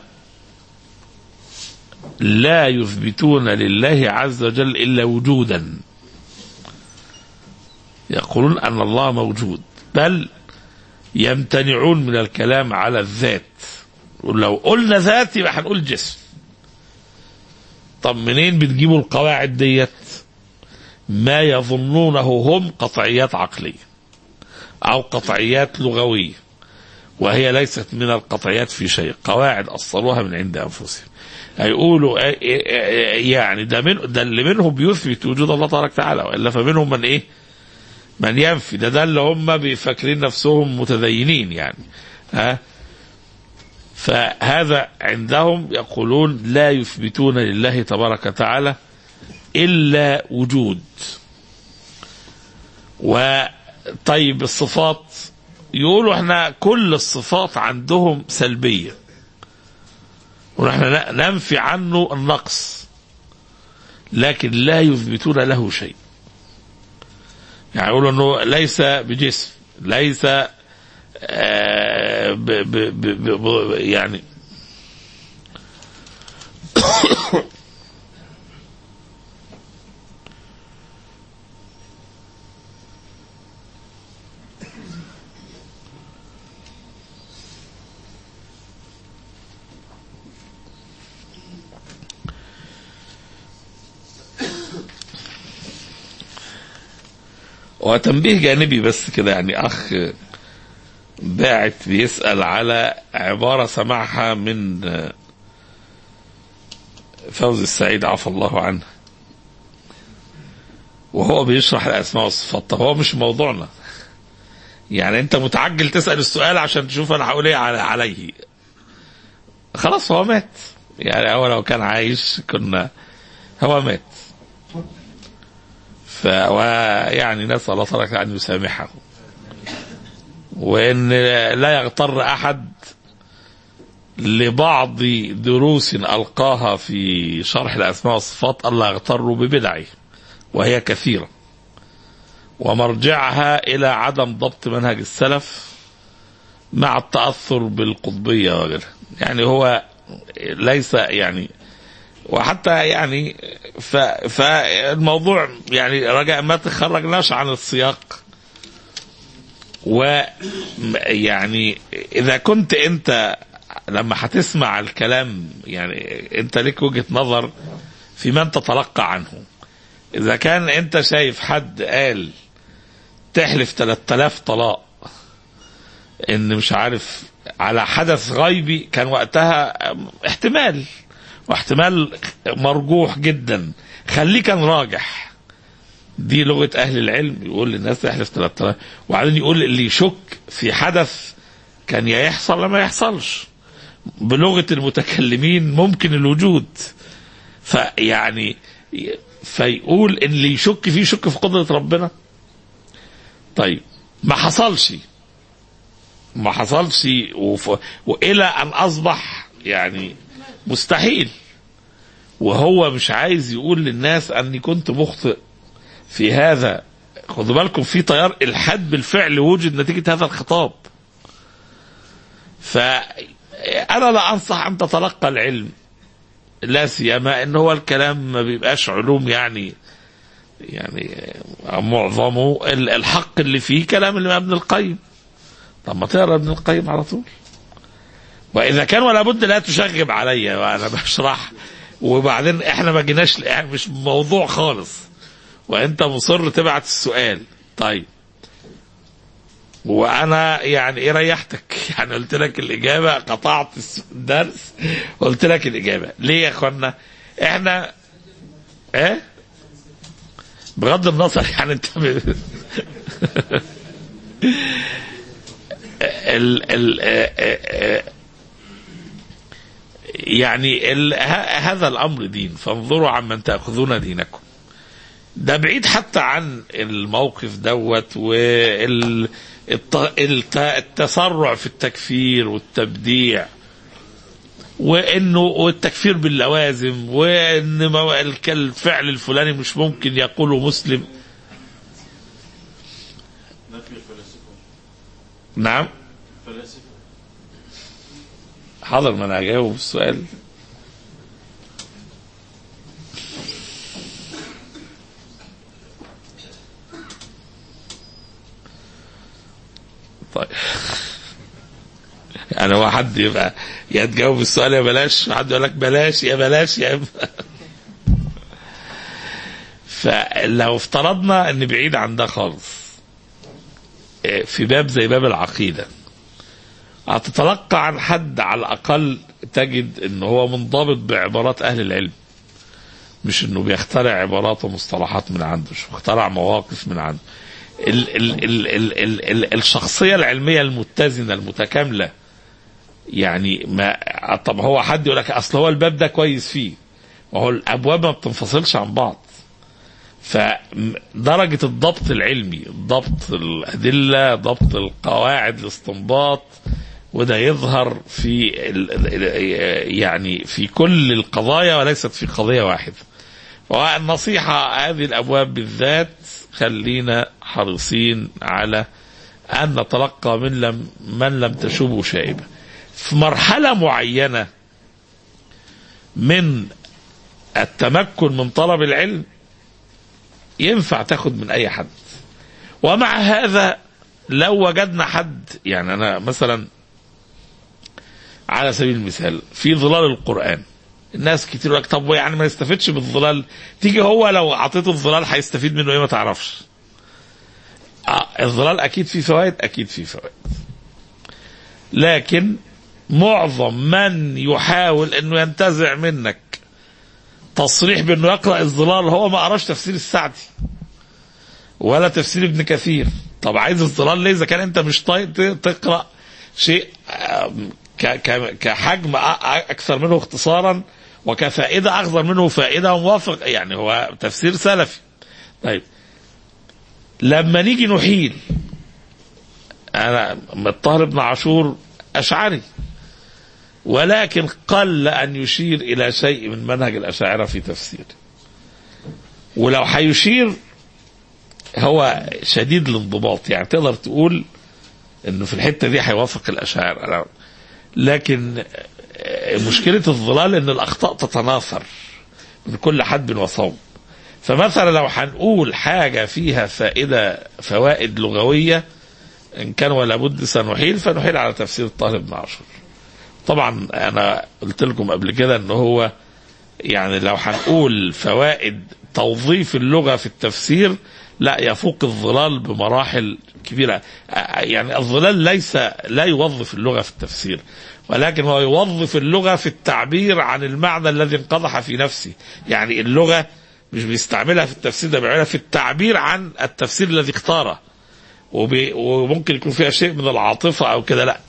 لا يثبتون لله عز وجل الا وجودا يقولون ان الله موجود بل يمتنعون من الكلام على الذات ولو قلنا ذات يبقى هنقول جسم طب منين بتجيبوا القواعد ديت ما يظنونه هم قطعيات عقليه او قطعيات لغويه وهي ليست من القطعيات في شيء قواعد اصلوها من عند انفسهم هيقولوا يعني ده من ده اللي منهم بيثبت وجود الله تبارك وتعالى والا فمنهم من ايه؟ من ينفي ده ده اللي هم بيفكرين نفسهم متدينين يعني ها فهذا عندهم يقولون لا يثبتون لله تبارك وتعالى الا وجود وطيب الصفات يقولوا احنا كل الصفات عندهم سلبيه ونحن ننفي عنه النقص لكن لا يثبتون له شيء يعني يقولوا انه ليس بجسم ليس آه ب ب ب ب يعني وتنبيه جانبي بس كده يعني اخ باعت بيسأل على عبارة سمعها من فوز السعيد عفى الله عنه وهو بيشرح الأسماء والصفات طب هو مش موضوعنا يعني أنت متعجل تسأل السؤال عشان تشوف أنا هقول إيه عليه خلاص هو مات يعني هو لو كان عايش كنا هو مات فيعني نسأل الله تبارك أن يسامحه وان لا يغتر احد لبعض دروس القاها في شرح الاسماء والصفات الا يغتروا ببدعه وهي كثيره ومرجعها الى عدم ضبط منهج السلف مع التاثر بالقطبيه وغيرها يعني هو ليس يعني وحتى يعني فالموضوع يعني رجاء ما تخرجناش عن السياق ويعني اذا كنت انت لما هتسمع الكلام يعني انت لك وجهه نظر في من تتلقى عنه اذا كان انت شايف حد قال تحلف 3000 طلاق ان مش عارف على حدث غيبي كان وقتها احتمال واحتمال مرجوح جدا خليه كان راجح دي لغة أهل العلم يقول للناس تحلف 3000 وبعدين يقول اللي يشك في حدث كان يا يحصل ولا ما يحصلش بلغة المتكلمين ممكن الوجود فيعني فيقول ان اللي يشك فيه يشك في قدرة ربنا طيب ما حصلش ما حصلش وف... والى ان اصبح يعني مستحيل وهو مش عايز يقول للناس اني كنت مخطئ في هذا خدوا بالكم في تيار الحاد بالفعل وجد نتيجه هذا الخطاب فانا لا انصح ان تتلقى العلم لا سيما ان هو الكلام ما بيبقاش علوم يعني يعني معظمه الحق اللي فيه كلام الامام ابن القيم طب ما تقرا ابن القيم على طول واذا كان ولا بد لا تشغب عليا وانا بشرح وبعدين احنا ما جيناش يعني مش موضوع خالص وانت مصر تبعت السؤال طيب وانا يعني ايه ريحتك يعني قلت لك الاجابه قطعت الدرس قلت لك الاجابه ليه يا اخوانا احنا ايه بغض النظر يعني انت ب... ال ال يعني ال هذا الامر دين فانظروا عمن تاخذون دينكم ده بعيد حتى عن الموقف دوت والتسرع في التكفير والتبديع وانه والتكفير باللوازم وان مو- الك- الفعل الفلاني مش ممكن يقوله مسلم نعم حاضر ما انا هجاوب السؤال طيب يعني هو حد يبقى يا تجاوب السؤال يا بلاش حد يقول لك بلاش يا بلاش يا إما. فلو افترضنا ان بعيد عن ده خالص إيه، في باب زي باب العقيده هتتلقى عن حد على الاقل تجد ان هو منضبط بعبارات اهل العلم مش انه بيخترع عبارات ومصطلحات من عنده مش بيخترع مواقف من عنده ال ال ال ال ال ال الشخصيه العلميه المتزنه المتكامله يعني ما طب هو حد يقول لك اصل هو الباب ده كويس فيه وهو الابواب ما بتنفصلش عن بعض فدرجة الضبط العلمي ضبط الأدلة ضبط القواعد الاستنباط وده يظهر في ال- يعني في كل القضايا وليست في قضية واحدة والنصيحة هذه الأبواب بالذات خلينا حريصين على أن نتلقى من لم من لم تشوبه شائبة في مرحلة معينة من التمكن من طلب العلم ينفع تاخد من اي حد ومع هذا لو وجدنا حد يعني انا مثلا على سبيل المثال في ظلال القران الناس كتير يقول لك طب يعني ما يستفدش بالظلال تيجي هو لو اعطيته الظلال هيستفيد منه ايه ما تعرفش آه الظلال اكيد فيه فوائد اكيد فيه فوائد لكن معظم من يحاول انه ينتزع منك تصريح بانه يقرا الظلال هو ما قراش تفسير السعدي ولا تفسير ابن كثير طب عايز الظلال ليه اذا كان انت مش طايق ت- تقرا شيء آم، ك- ك- كحجم أ- أ- اكثر منه اختصارا وكفائده اكثر منه فائده موافق يعني هو تفسير سلفي طيب لما نيجي نحيل انا الطاهر بن عاشور اشعري ولكن قل أن يشير إلى شيء من منهج الأشاعرة في تفسيره ولو هيشير هو شديد الانضباط يعني تقدر تقول انه في الحته دي هيوافق الاشاعره لكن مشكله الظلال ان الاخطاء تتناثر من كل حد وصوب فمثلا لو هنقول حاجه فيها فائده فوائد لغويه ان كان ولا بد سنحيل فنحيل على تفسير الطاهر بن عاشور طبعا انا قلت لكم قبل كده ان هو يعني لو هنقول فوائد توظيف اللغه في التفسير لا يفوق الظلال بمراحل كبيره يعني الظلال ليس لا يوظف اللغه في التفسير ولكن هو يوظف اللغه في التعبير عن المعنى الذي انقضح في نفسه يعني اللغه مش بيستعملها في التفسير ده بيعملها في التعبير عن التفسير الذي اختاره وبي وممكن يكون فيها شيء من العاطفه او كده لا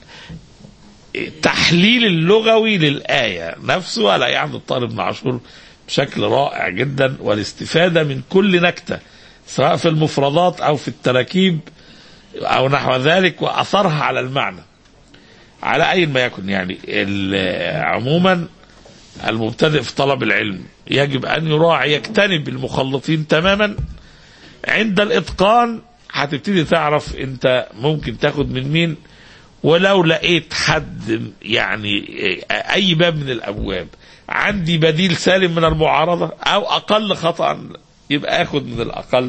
التحليل اللغوي للآية نفسه لا عند الطالب بن عاشور بشكل رائع جدا والاستفادة من كل نكتة سواء في المفردات أو في التراكيب أو نحو ذلك وأثرها على المعنى على أي ما يكن يعني عموما المبتدئ في طلب العلم يجب أن يراعي يجتنب المخلطين تماما عند الإتقان هتبتدي تعرف أنت ممكن تاخد من مين ولو لقيت حد يعني اي باب من الابواب عندي بديل سالم من المعارضه او اقل خطا يبقى اخد من الاقل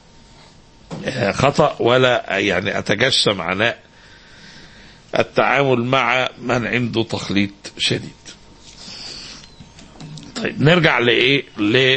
خطا ولا يعني اتجشم عناء التعامل مع من عنده تخليط شديد. طيب نرجع لايه؟ ل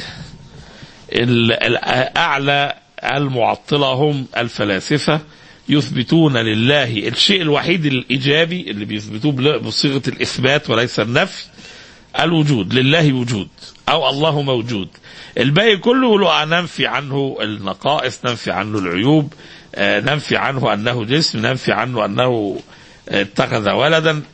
الاعلى المعطله هم الفلاسفه يثبتون لله الشيء الوحيد الايجابي اللي بيثبتوه بصيغه الاثبات وليس النفي الوجود لله وجود او الله موجود الباقي كله يقولوا ننفي عنه النقائص ننفي عنه العيوب ننفي عنه انه جسم ننفي عنه انه اتخذ ولدا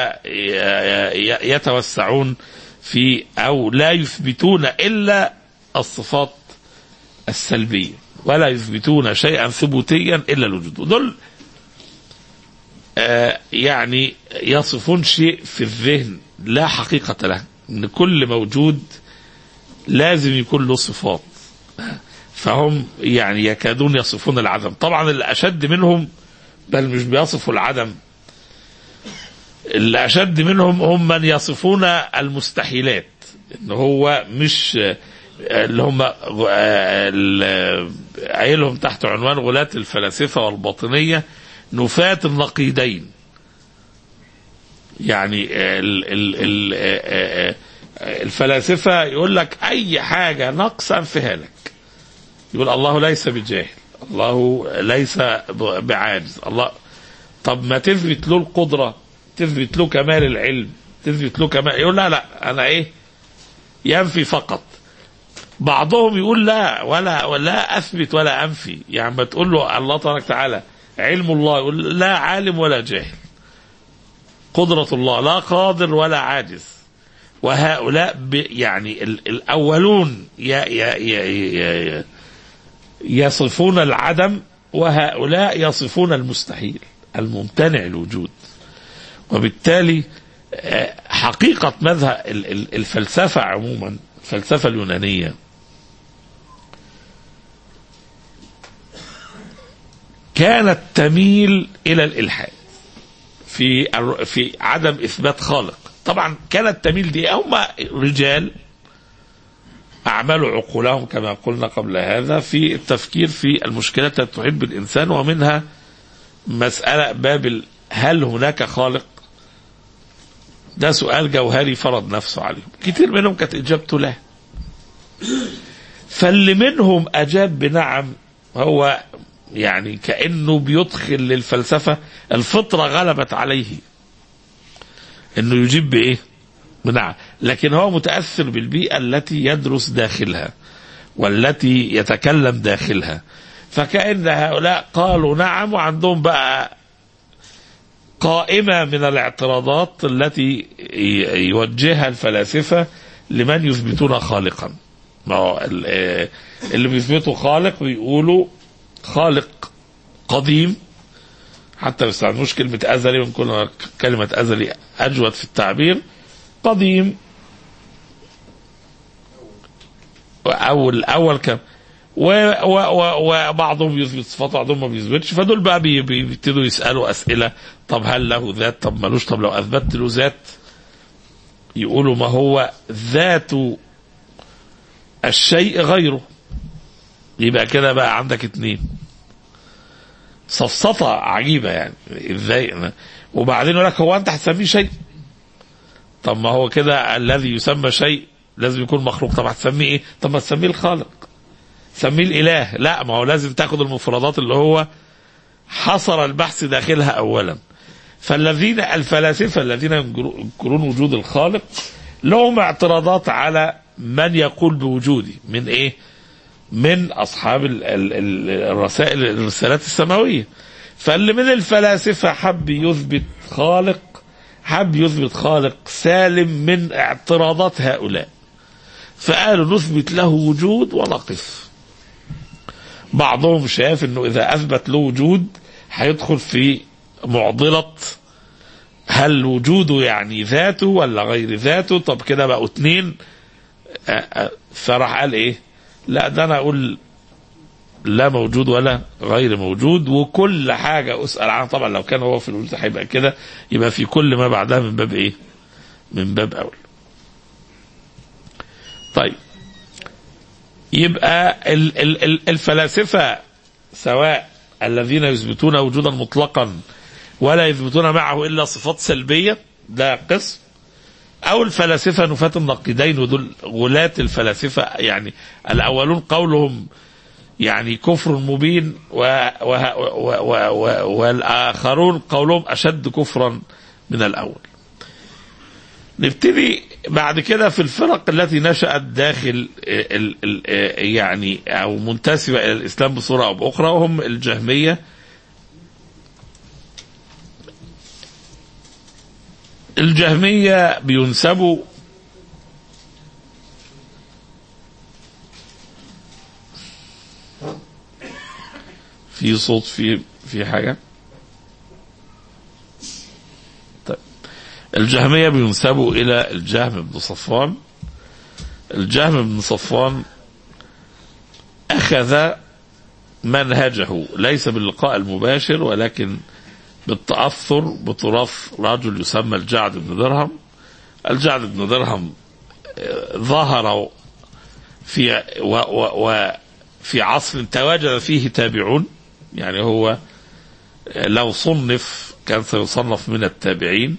فيتوسعون في او لا يثبتون الا الصفات السلبيه ولا يثبتون شيئا ثبوتيا الا الوجود ودول آه يعني يصفون شيء في الذهن لا حقيقة له ان كل موجود لازم يكون له صفات فهم يعني يكادون يصفون العدم طبعا الأشد منهم بل مش بيصفوا العدم الأشد منهم هم من يصفون المستحيلات ان هو مش اللي هم قايلهم تحت عنوان غلاة الفلاسفة والباطنية نفاة النقيضين يعني ال ال ال الفلاسفة يقول لك أي حاجة نقص أنفها لك يقول الله ليس بجاهل الله ليس بعاجز الله طب ما تثبت له القدرة تثبت له كمال العلم تثبت له كمال يقول لا لا أنا إيه ينفي فقط بعضهم يقول لا ولا ولا اثبت ولا انفي يعني ما تقول له الله تبارك وتعالى علم الله يقول لا عالم ولا جاهل قدرة الله لا قادر ولا عاجز وهؤلاء يعني الأولون يصفون العدم وهؤلاء يصفون المستحيل الممتنع الوجود وبالتالي حقيقة مذهب الفلسفة عموما الفلسفة اليونانية كانت تميل إلى الإلحاد في في عدم إثبات خالق طبعا كانت تميل دي هم رجال أعملوا عقولهم كما قلنا قبل هذا في التفكير في المشكلات التي تحب بالإنسان ومنها مسألة باب هل هناك خالق ده سؤال جوهري فرض نفسه عليهم كتير منهم كانت إجابته لا فاللي منهم أجاب بنعم هو يعني كأنه بيدخل للفلسفة الفطرة غلبت عليه انه يجيب بايه بنعم لكن هو متأثر بالبيئة التي يدرس داخلها والتي يتكلم داخلها فكأن هؤلاء قالوا نعم وعندهم بقى قائمة من الاعتراضات التي يوجهها الفلاسفة لمن يثبتون خالقا ما هو اللي بيثبتوا خالق بيقولوا خالق قديم حتى ما يستعملوش كلمة أزلي ويكون كلمة أزلي أجود في التعبير قديم أول أول كم وبعضهم يثبت صفات بعضهم ما بيثبتش فدول بقى بيبتدوا يسألوا أسئلة طب هل له ذات طب ملوش طب لو أثبتت له ذات يقولوا ما هو ذات الشيء غيره يبقى كده بقى عندك اتنين صفصفة عجيبة يعني ازاي وبعدين يقول لك هو انت هتسميه شيء طب ما هو كده الذي يسمى شيء لازم يكون مخلوق طب هتسميه ايه طب ما تسميه الخالق سميه الاله لا ما هو لازم تاخد المفردات اللي هو حصر البحث داخلها اولا فالذين الفلاسفه الذين ينكرون وجود الخالق لهم اعتراضات على من يقول بوجوده من ايه من اصحاب ال ال ال الرسائل الرسالات السماويه فاللي من الفلاسفه حب يثبت خالق حب يثبت خالق سالم من اعتراضات هؤلاء فقالوا نثبت له وجود ونقف بعضهم شاف انه اذا اثبت له وجود هيدخل في معضله هل وجوده يعني ذاته ولا غير ذاته طب كده بقوا اتنين فراح قال ايه لا ده انا اقول لا موجود ولا غير موجود وكل حاجة أسأل عنها طبعا لو كان هو في الوجود هيبقى كده يبقى في كل ما بعدها من باب إيه؟ من باب أول. طيب يبقى ال ال ال الفلاسفة سواء الذين يثبتون وجودا مطلقا ولا يثبتون معه إلا صفات سلبية ده قسم أو الفلاسفة نفاة النقيضين ودول غلاة الفلاسفة يعني الأولون قولهم يعني كفر مبين و و و و و والآخرون قولهم أشد كفرا من الأول نبتدي بعد كده في الفرق التي نشأت داخل ال ال يعني أو منتسبة إلى الإسلام بصورة أو بأخرى وهم الجهمية الجهمية بينسبوا في صوت في في حاجة الجهمية بينسبوا إلى الجهم بن صفوان الجهم بن صفوان أخذ منهجه ليس باللقاء المباشر ولكن بالتأثر بتراث رجل يسمى الجعد بن درهم الجعد بن درهم آه، ظهر في و و وفي عصر تواجد فيه تابعون يعني هو آه، لو صنف كان سيصنف من التابعين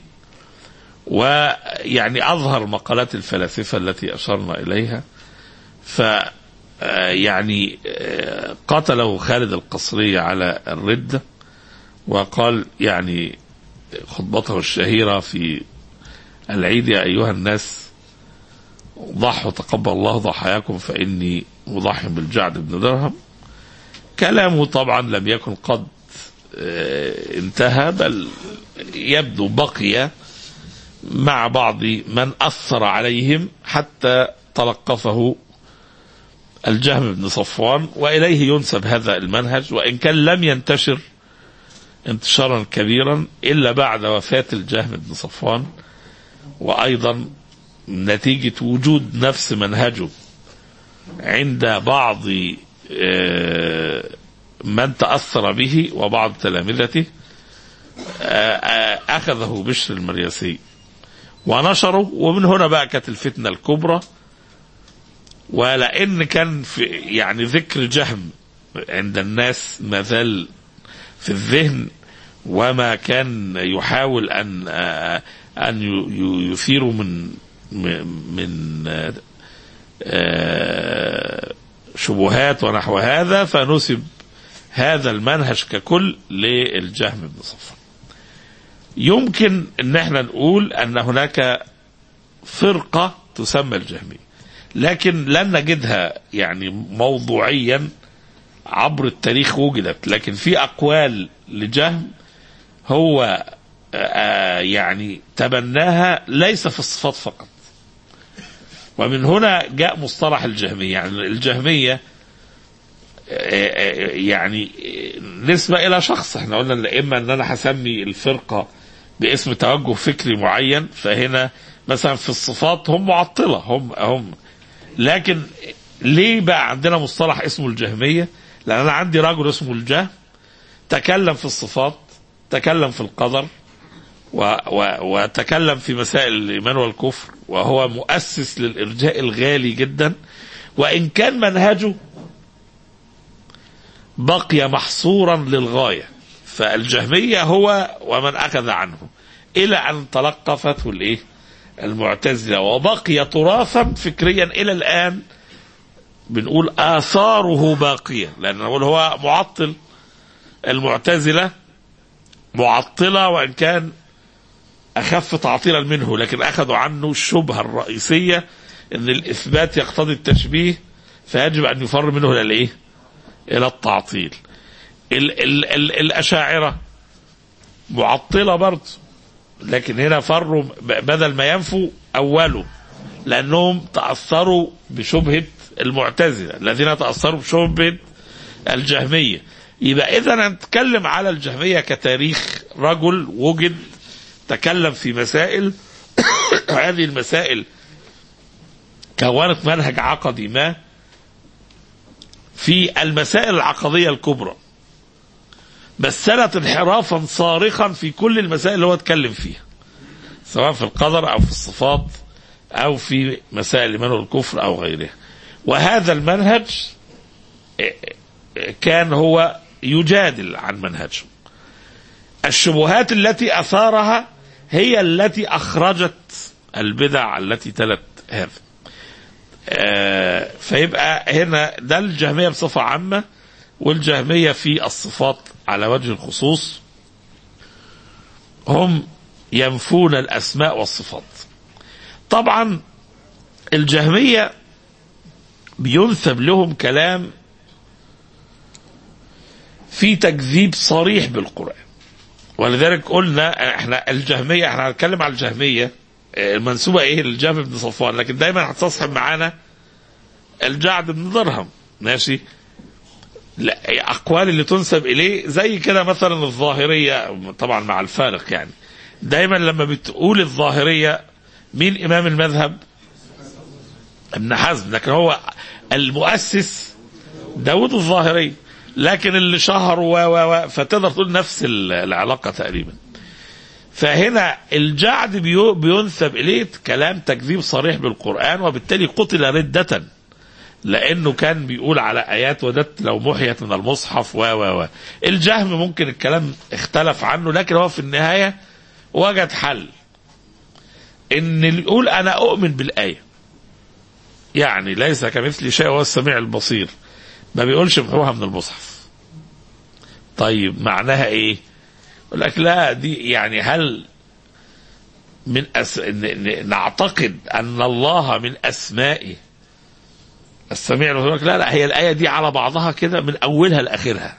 ويعني أظهر مقالات الفلاسفة التي أشرنا إليها ف آه، يعني آه، قتله خالد القصري على الردة وقال يعني خطبته الشهيرة في العيد يا أيها الناس ضحوا تقبل الله ضحاياكم فإني مضحي بالجعد بن درهم كلامه طبعا لم يكن قد آه، انتهى بل يبدو بقي مع بعض من أثر عليهم حتى تلقفه الجهم بن صفوان وإليه ينسب هذا المنهج وإن كان لم ينتشر انتشارا كبيرا إلا بعد وفاة الجهم بن صفوان وأيضا نتيجة وجود نفس منهجه عند بعض آه، من تأثر به وبعض تلامذته آه، آه، أخذه بشر المريسي ونشره ومن هنا بقى كانت الفتنة الكبرى ولأن كان في يعني ذكر جهم عند الناس ما زال في الذهن وما كان يحاول أن آه، أن ي- ي- يثير من من آه، آه، شبهات ونحو هذا فنسب هذا المنهج ككل للجهم بن صفوان يمكن ان احنا نقول ان هناك فرقة تسمى الجهمية لكن لن نجدها يعني موضوعيا عبر التاريخ وجدت لكن في اقوال لجهم هو آه، يعني تبناها ليس في الصفات فقط ومن هنا جاء مصطلح الجهمية يعني الجهمية آه، آه، يعني آه، نسبة إلى شخص احنا قلنا إن إما أن أنا هسمي الفرقة باسم توجه فكري معين فهنا مثلا في الصفات هم معطلة هم هم لكن ليه بقى عندنا مصطلح اسمه الجهمية لأن أنا عندي رجل اسمه الجهم تكلم في الصفات تكلم في القدر و و وتكلم في مسائل الإيمان والكفر وهو مؤسس للإرجاء الغالي جدا وإن كان منهجه بقي محصورا للغاية فالجهمية هو ومن أخذ عنه إلى أن تلقفته الإيه المعتزلة وبقي تراثا فكريا إلى الآن بنقول آثاره باقية لأن نقول هو معطل المعتزلة معطلة وإن كان أخف تعطيلا منه لكن أخذوا عنه الشبهة الرئيسية أن الإثبات يقتضي التشبيه فيجب أن يفر منه إلى الإيه؟ إلى التعطيل ال ال ال الأشاعرة معطلة برضه لكن هنا فروا ب- بدل ما ينفوا أولوا لأنهم تأثروا بشبهة المعتزلة الذين تأثروا بشبهة الجهمية يبقى إذا نتكلم على الجهمية كتاريخ رجل وجد تكلم في مسائل هذه المسائل كونت منهج عقدي ما في المسائل العقدية الكبرى مثلت انحرافا صارخا في كل المسائل اللي هو اتكلم فيها سواء في القدر او في الصفات او في مسائل الايمان والكفر او غيرها وهذا المنهج كان هو يجادل عن منهجه الشبهات التي اثارها هي التي اخرجت البدع التي تلت هذا آه، فيبقى هنا ده الجهميه بصفه عامه والجهميه في الصفات على وجه الخصوص هم ينفون الاسماء والصفات طبعا الجهميه بينسب لهم كلام في تكذيب صريح بالقران ولذلك قلنا احنا الجهميه احنا هنتكلم على الجهميه آه، المنسوبه ايه للجهم بن صفوان لكن دايما هتصحب معانا الجعد بن درهم ماشي لا اقوال اللي تنسب اليه زي كده مثلا الظاهريه طبعا مع الفارق يعني دايما لما بتقول الظاهرية مين إمام المذهب ابن حزم لكن هو المؤسس داود الظاهري لكن اللي شهر و و و فتقدر تقول نفس ال- العلاقة تقريبا فهنا الجعد بيو- بينسب إليه كلام تكذيب صريح بالقرآن وبالتالي قتل ردة لأنه كان بيقول على آيات ودت لو محيت من المصحف و و و الجهم ممكن الكلام اختلف عنه لكن هو في النهاية وجد حل ان اللي يقول انا اؤمن بالايه يعني ليس كمثلي شيء وهو السميع البصير ما بيقولش محوها من المصحف طيب معناها ايه يقول لك لا دي يعني هل من أس... ن... ن... نعتقد ان الله من اسمائه السميع البصير يقول لك لا لا هي الايه دي على بعضها كده من اولها لاخرها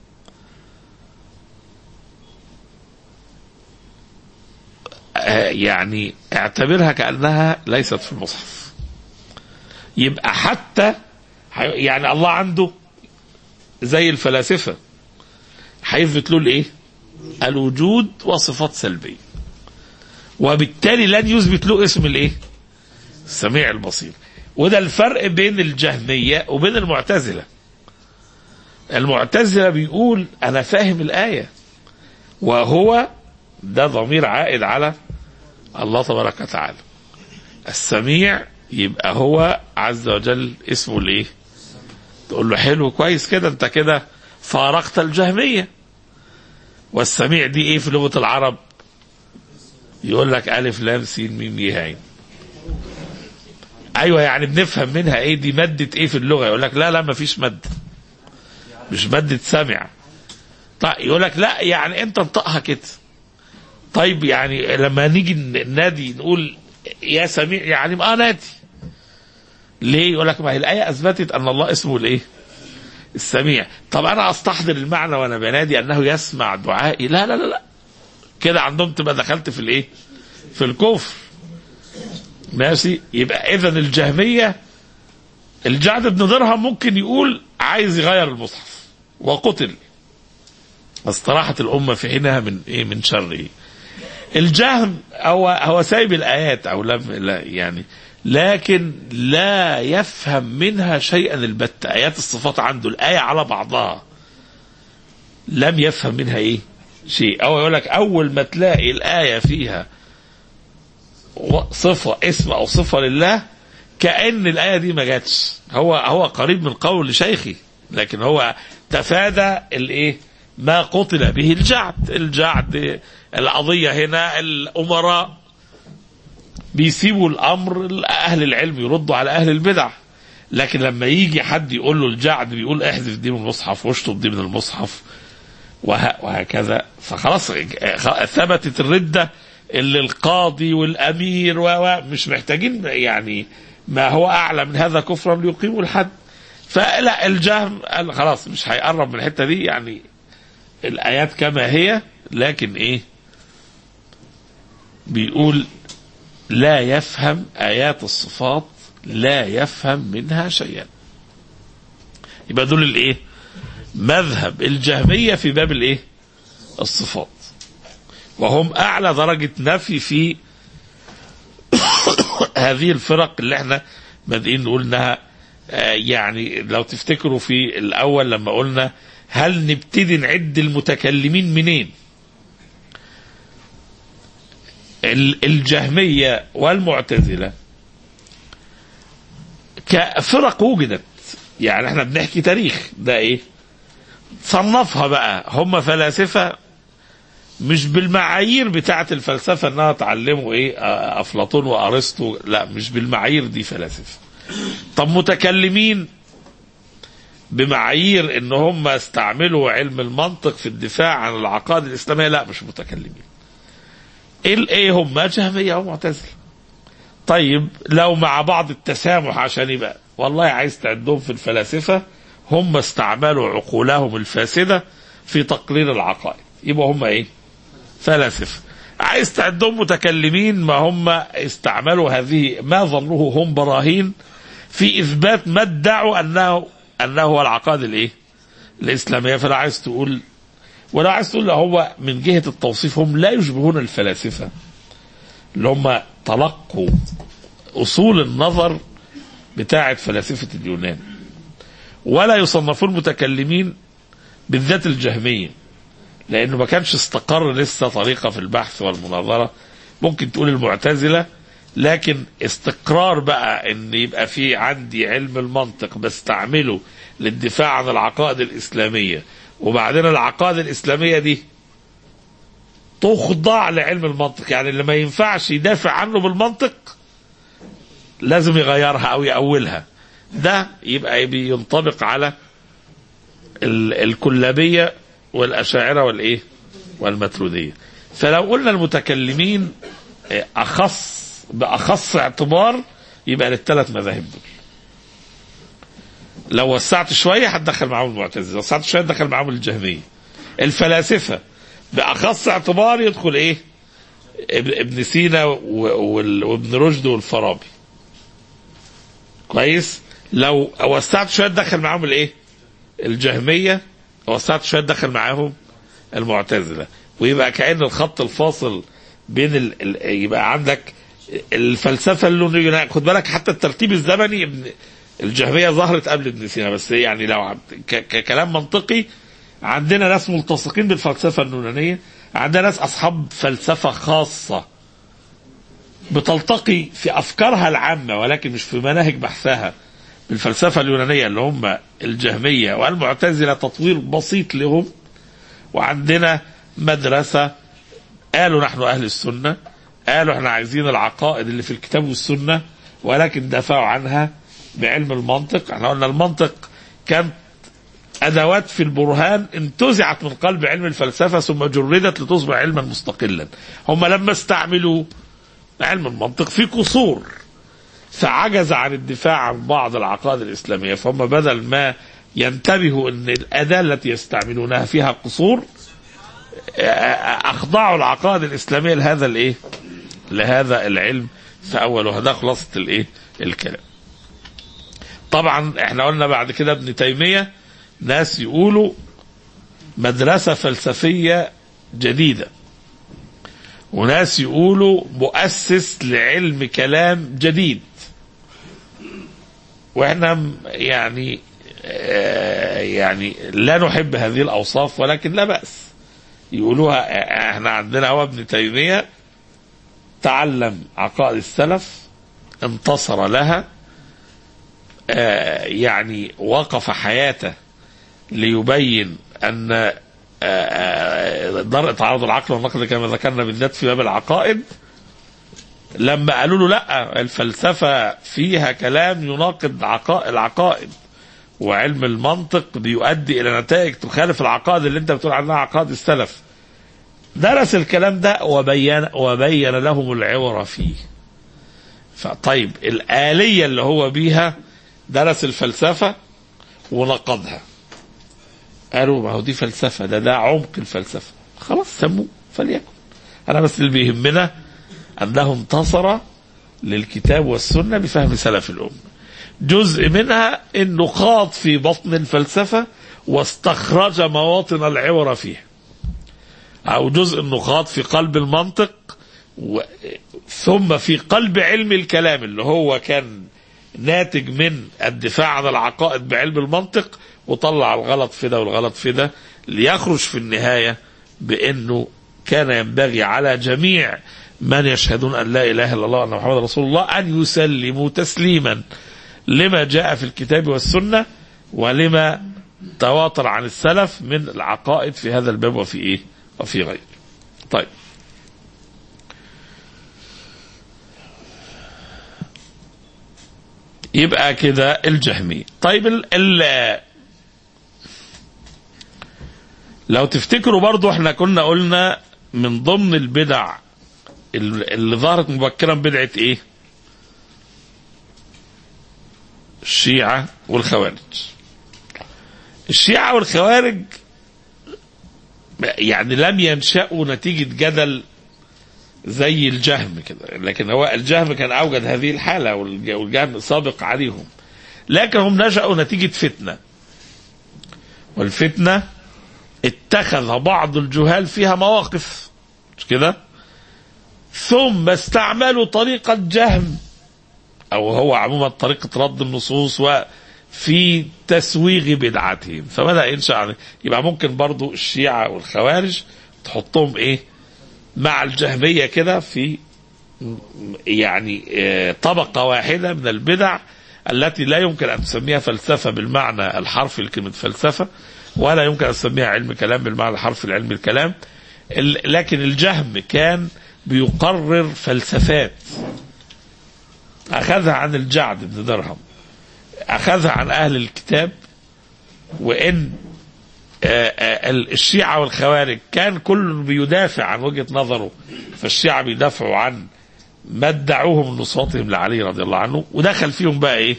آه، يعني اعتبرها كأنها ليست في المصحف يبقى حتى حي- يعني الله عنده زي الفلاسفة هيثبت له الايه الوجود وصفات سلبية وبالتالي لن يثبت له اسم الايه السميع البصير وده الفرق بين الجهمية وبين المعتزلة المعتزلة بيقول أنا فاهم الآية وهو ده ضمير عائد على الله تبارك وتعالى السميع يبقى هو عز وجل اسمه الايه تقول له حلو كويس كده انت كده فارقت الجهمية والسميع دي ايه في لغة العرب يقول لك ألف لام سين ميم يه عين ايوه يعني بنفهم منها ايه دي مادة ايه في اللغة يقول لك لا لا مفيش مادة مش مادة سمع طيب يقول لك لا يعني انت انطقها كده طيب يعني لما نيجي النادي نقول يا سميع يعني اه نادي ليه يقول لك ما هي الايه اثبتت ان الله اسمه الايه السميع طب انا استحضر المعنى وانا بنادي انه يسمع دعائي لا لا لا لا كده عندهم تبقى دخلت في الايه في الكفر ماشي يبقى اذا الجهميه الجعد بن درهم ممكن يقول عايز يغير المصحف وقتل استراحت الامه في حينها من ايه من شره الجهم هو هو سايب الايات او لم لا يعني لكن لا يفهم منها شيئا البتة ايات الصفات عنده الايه على بعضها لم يفهم منها ايه شيء او يقول لك اول ما تلاقي الايه فيها صفه اسم او صفه لله كان الايه دي ما جاتش هو هو قريب من قول شيخي لكن هو تفادى الايه ما قتل به الجعد الجعد القضية هنا الأمراء بيسيبوا الأمر أهل العلم يردوا على أهل البدع لكن لما يجي حد يقول له الجعد بيقول احذف دي من المصحف واشطب دي من المصحف وه- وهكذا فخلاص ثبتت الردة اللي القاضي والأمير و و مش محتاجين يعني ما هو أعلى من هذا كفرا ليقيموا الحد فلا الجهم قال خلاص مش هيقرب من الحتة دي يعني الآيات كما هي لكن إيه بيقول لا يفهم آيات الصفات لا يفهم منها شيئا يبقى دول الايه مذهب الجهمية في باب الايه الصفات وهم اعلى درجة نفي في هذه الفرق اللي احنا بادئين نقول انها آه، يعني لو تفتكروا في الاول لما قلنا هل نبتدي نعد المتكلمين منين ال- الجهمية والمعتزلة كفرق وجدت يعني احنا بنحكي تاريخ ده ايه صنفها بقى هم فلاسفة مش بالمعايير بتاعة الفلسفة انها تعلموا ايه آه، افلاطون وارسطو لا مش بالمعايير دي فلاسفة طب متكلمين بمعايير ان هم استعملوا علم المنطق في الدفاع عن العقائد الاسلاميه لا مش متكلمين ايه ايه هم جهميه ومعتزله طيب لو مع بعض التسامح عشان يبقى والله عايز تعدهم في الفلاسفه هم استعملوا عقولهم الفاسده في تقرير العقائد يبقى هم ايه فلاسفه عايز تعدهم متكلمين ما هم استعملوا هذه ما ظنوه هم براهين في اثبات ما ادعوا انه انه هو العقائد الايه؟ الاسلاميه فلا عايز تقول ولو عايز تقول هو من جهة التوصيف هم لا يشبهون الفلاسفة اللي هم تلقوا أصول النظر بتاعة فلاسفة اليونان ولا يصنفون المتكلمين بالذات الجهمية لأنه ما كانش استقر لسه طريقة في البحث والمناظرة ممكن تقول المعتزلة لكن استقرار بقى ان يبقى في عندي علم المنطق بستعمله للدفاع عن العقائد الإسلامية وبعدين العقائد الإسلامية دي تخضع لعلم المنطق يعني اللي ما ينفعش يدافع عنه بالمنطق لازم يغيرها أو يأولها ده يبقى بينطبق على ال- الكلابية والأشاعرة والإيه والمترودية فلو قلنا المتكلمين آه، أخص بأخص اعتبار يبقى للثلاث مذاهب دول لو وسعت شوية هتدخل معاهم المعتزلة وسعت شوية تدخل معاهم الجهمية الفلاسفة بأخص اعتبار يدخل إيه ابن ابن سينا و- وال- وابن رشد والفارابي كويس لو وسعت شوية تدخل معاهم الإيه الجهمية وسعت شوية تدخل معاهم المعتزلة ويبقى كأن الخط الفاصل بين ال... ال... يبقى عندك الفلسفة اللونية خد بالك حتى الترتيب الزمني ابن الجهمية ظهرت قبل ابن سينا بس يعني لو عم- ك... ككلام منطقي عندنا ناس ملتصقين بالفلسفة اليونانية عندنا ناس أصحاب فلسفة خاصة بتلتقي في أفكارها العامة ولكن مش في مناهج بحثها بالفلسفة اليونانية اللي هم الجهمية والمعتزلة تطوير بسيط لهم وعندنا مدرسة قالوا نحن أهل السنة قالوا احنا عايزين العقائد اللي في الكتاب والسنة ولكن دافعوا عنها بعلم المنطق احنا قلنا المنطق كانت أدوات في البرهان انتزعت من قلب علم الفلسفة ثم جردت لتصبح علما مستقلا هم لما استعملوا علم المنطق في قصور فعجز عن الدفاع عن بعض العقائد الإسلامية فهم بدل ما ينتبهوا أن الأداة التي يستعملونها فيها قصور أخضعوا العقائد الإسلامية لهذا الإيه لهذا العلم فأولها ده خلاصة الإيه الكلام طبعا احنا قلنا بعد كده ابن تيمية ناس يقولوا مدرسة فلسفية جديدة وناس يقولوا مؤسس لعلم كلام جديد واحنا م- يعني آه، يعني لا نحب هذه الاوصاف ولكن لا باس يقولوها آه، احنا عندنا هو ابن تيميه تعلم عقائد السلف انتصر لها آه، يعني وقف حياته ليبين ان آه، آه، درء تعارض العقل والنقل كما ذكرنا بالذات في باب العقائد لما قالوا له لا الفلسفه فيها كلام يناقض عقائد العقائد وعلم المنطق بيؤدي الى نتائج تخالف العقائد اللي انت بتقول عنها عقائد السلف درس الكلام ده وبين وبين لهم العور فيه فطيب الآلية اللي هو بيها درس الفلسفة ونقضها قالوا ما هو دي فلسفة ده ده عمق الفلسفة خلاص سموه فليكن أنا بس اللي بيهمنا أنه انتصر للكتاب والسنة بفهم سلف الأمة جزء منها أنه خاض في بطن الفلسفة واستخرج مواطن العور فيها أو جزء أنه خاض في قلب المنطق و... ثم في قلب علم الكلام اللي هو كان ناتج من الدفاع عن العقائد بعلم المنطق وطلع الغلط في ده والغلط في ده ليخرج في النهاية بأنه كان ينبغي على جميع من يشهدون أن لا إله إلا الله وأن محمد رسول الله أن يسلموا تسليما لما جاء في الكتاب والسنة ولما تواتر عن السلف من العقائد في هذا الباب وفي إيه وفي غيره طيب يبقى كده الجهمي طيب ال ال لو تفتكروا برضو احنا كنا قلنا من ضمن البدع ال- اللي ظهرت مبكرا بدعة ايه الشيعة والخوارج الشيعة والخوارج يعني لم ينشأوا نتيجة جدل زي الجهم كده لكن هو الجهم كان اوجد هذه الحاله والج- والجهم سابق عليهم لكن هم نشأوا نتيجه فتنه والفتنه اتخذ بعض الجهال فيها مواقف مش كده ثم استعملوا طريقة جهم أو هو عموما طريقة رد النصوص وفي تسويغ بدعتهم فبدأ ينشأ عن- يبقى ممكن برضو الشيعة والخوارج تحطهم إيه مع الجهمية كده في يعني آه، طبقة واحدة من البدع التي لا يمكن أن تسميها فلسفة بالمعنى الحرفي لكلمة فلسفة ولا يمكن أن تسميها علم كلام بالمعنى الحرفي لعلم الكلام ال- لكن الجهم كان بيقرر فلسفات أخذها عن الجعد بن درهم أخذها عن أهل الكتاب وإن آه، آه، الشيعة والخوارج كان كل بيدافع عن وجهة نظره فالشيعة بيدافعوا عن ما ادعوه من نصرتهم لعلي رضي الله عنه ودخل فيهم بقى ايه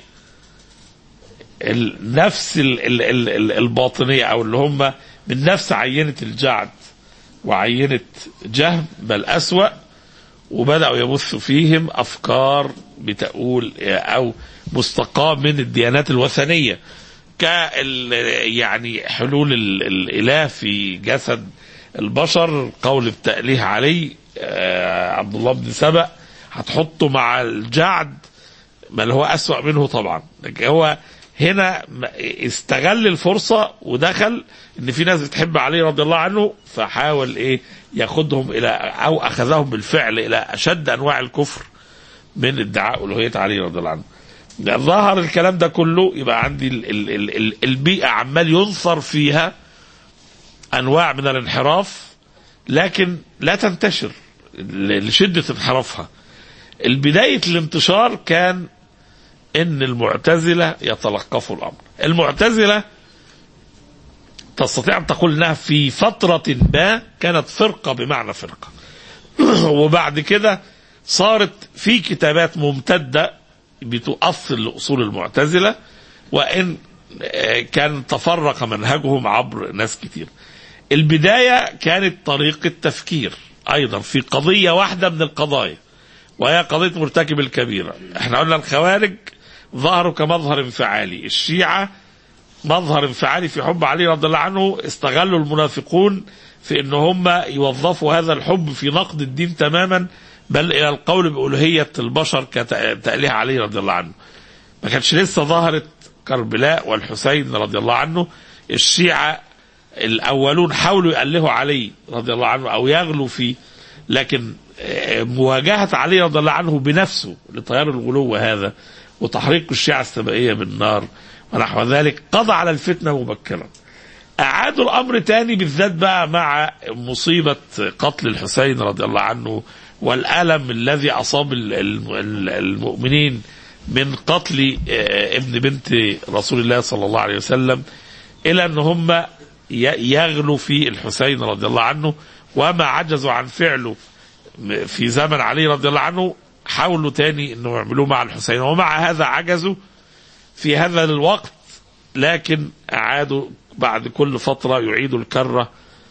ال- نفس ال ال ال ال الباطنية او اللي هم من نفس عينة الجعد وعينة جهم بل أسوأ وبدأوا يبثوا فيهم أفكار بتقول أو مستقاة من الديانات الوثنية كال يعني حلول ال- الإله في جسد البشر قول بتأليه علي آه، عبد الله بن سبأ هتحطه مع الجعد بل هو أسوأ منه طبعا لكن هو هنا م- استغل الفرصة ودخل ان في ناس بتحب علي رضي الله عنه فحاول ايه ياخدهم الى او اخذهم بالفعل الى اشد انواع الكفر من ادعاء الوهية علي رضي الله عنه ظهر الكلام ده كله يبقى عندي ال ال ال ال البيئة عمال ينثر فيها انواع من الانحراف لكن لا تنتشر ل- لشدة انحرافها البداية الانتشار كان ان المعتزلة يتلقفوا الامر المعتزلة تستطيع ان تقول انها في فترة ما كانت فرقة بمعنى فرقة وبعد كده صارت في كتابات ممتدة بتؤصل لأصول المعتزلة وإن آه، كان تفرق منهجهم عبر ناس كتير البداية كانت طريقة تفكير أيضا في قضية واحدة من القضايا وهي قضية مرتكب الكبيرة احنا قلنا الخوارج ظهروا كمظهر انفعالي الشيعة مظهر انفعالي في حب علي رضي الله عنه استغلوا المنافقون في ان هم يوظفوا هذا الحب في نقد الدين تماما بل الى القول بألوهية البشر كتأليه علي رضي الله عنه ما كانش لسه ظهرت كربلاء والحسين رضي الله عنه الشيعة الأولون حاولوا يألهوا علي رضي الله عنه أو يغلوا فيه لكن آه، مواجهة علي رضي الله عنه بنفسه لتيار الغلو هذا وتحريق الشيعة السبائية بالنار ونحو ذلك قضى على الفتنة مبكرا أعادوا الأمر تاني بالذات بقى مع مصيبة قتل الحسين رضي الله عنه والألم الذي أصاب ال- ال- المؤمنين من قتل آه، ابن بنت رسول الله صلى الله عليه وسلم إلى أن هم ي- يغلوا في الحسين رضي الله عنه وما عجزوا عن فعله في زمن علي رضي الله عنه حاولوا تاني انه يعملوه مع الحسين ومع هذا عجزوا في هذا الوقت لكن اعادوا بعد كل فتره يعيدوا الكره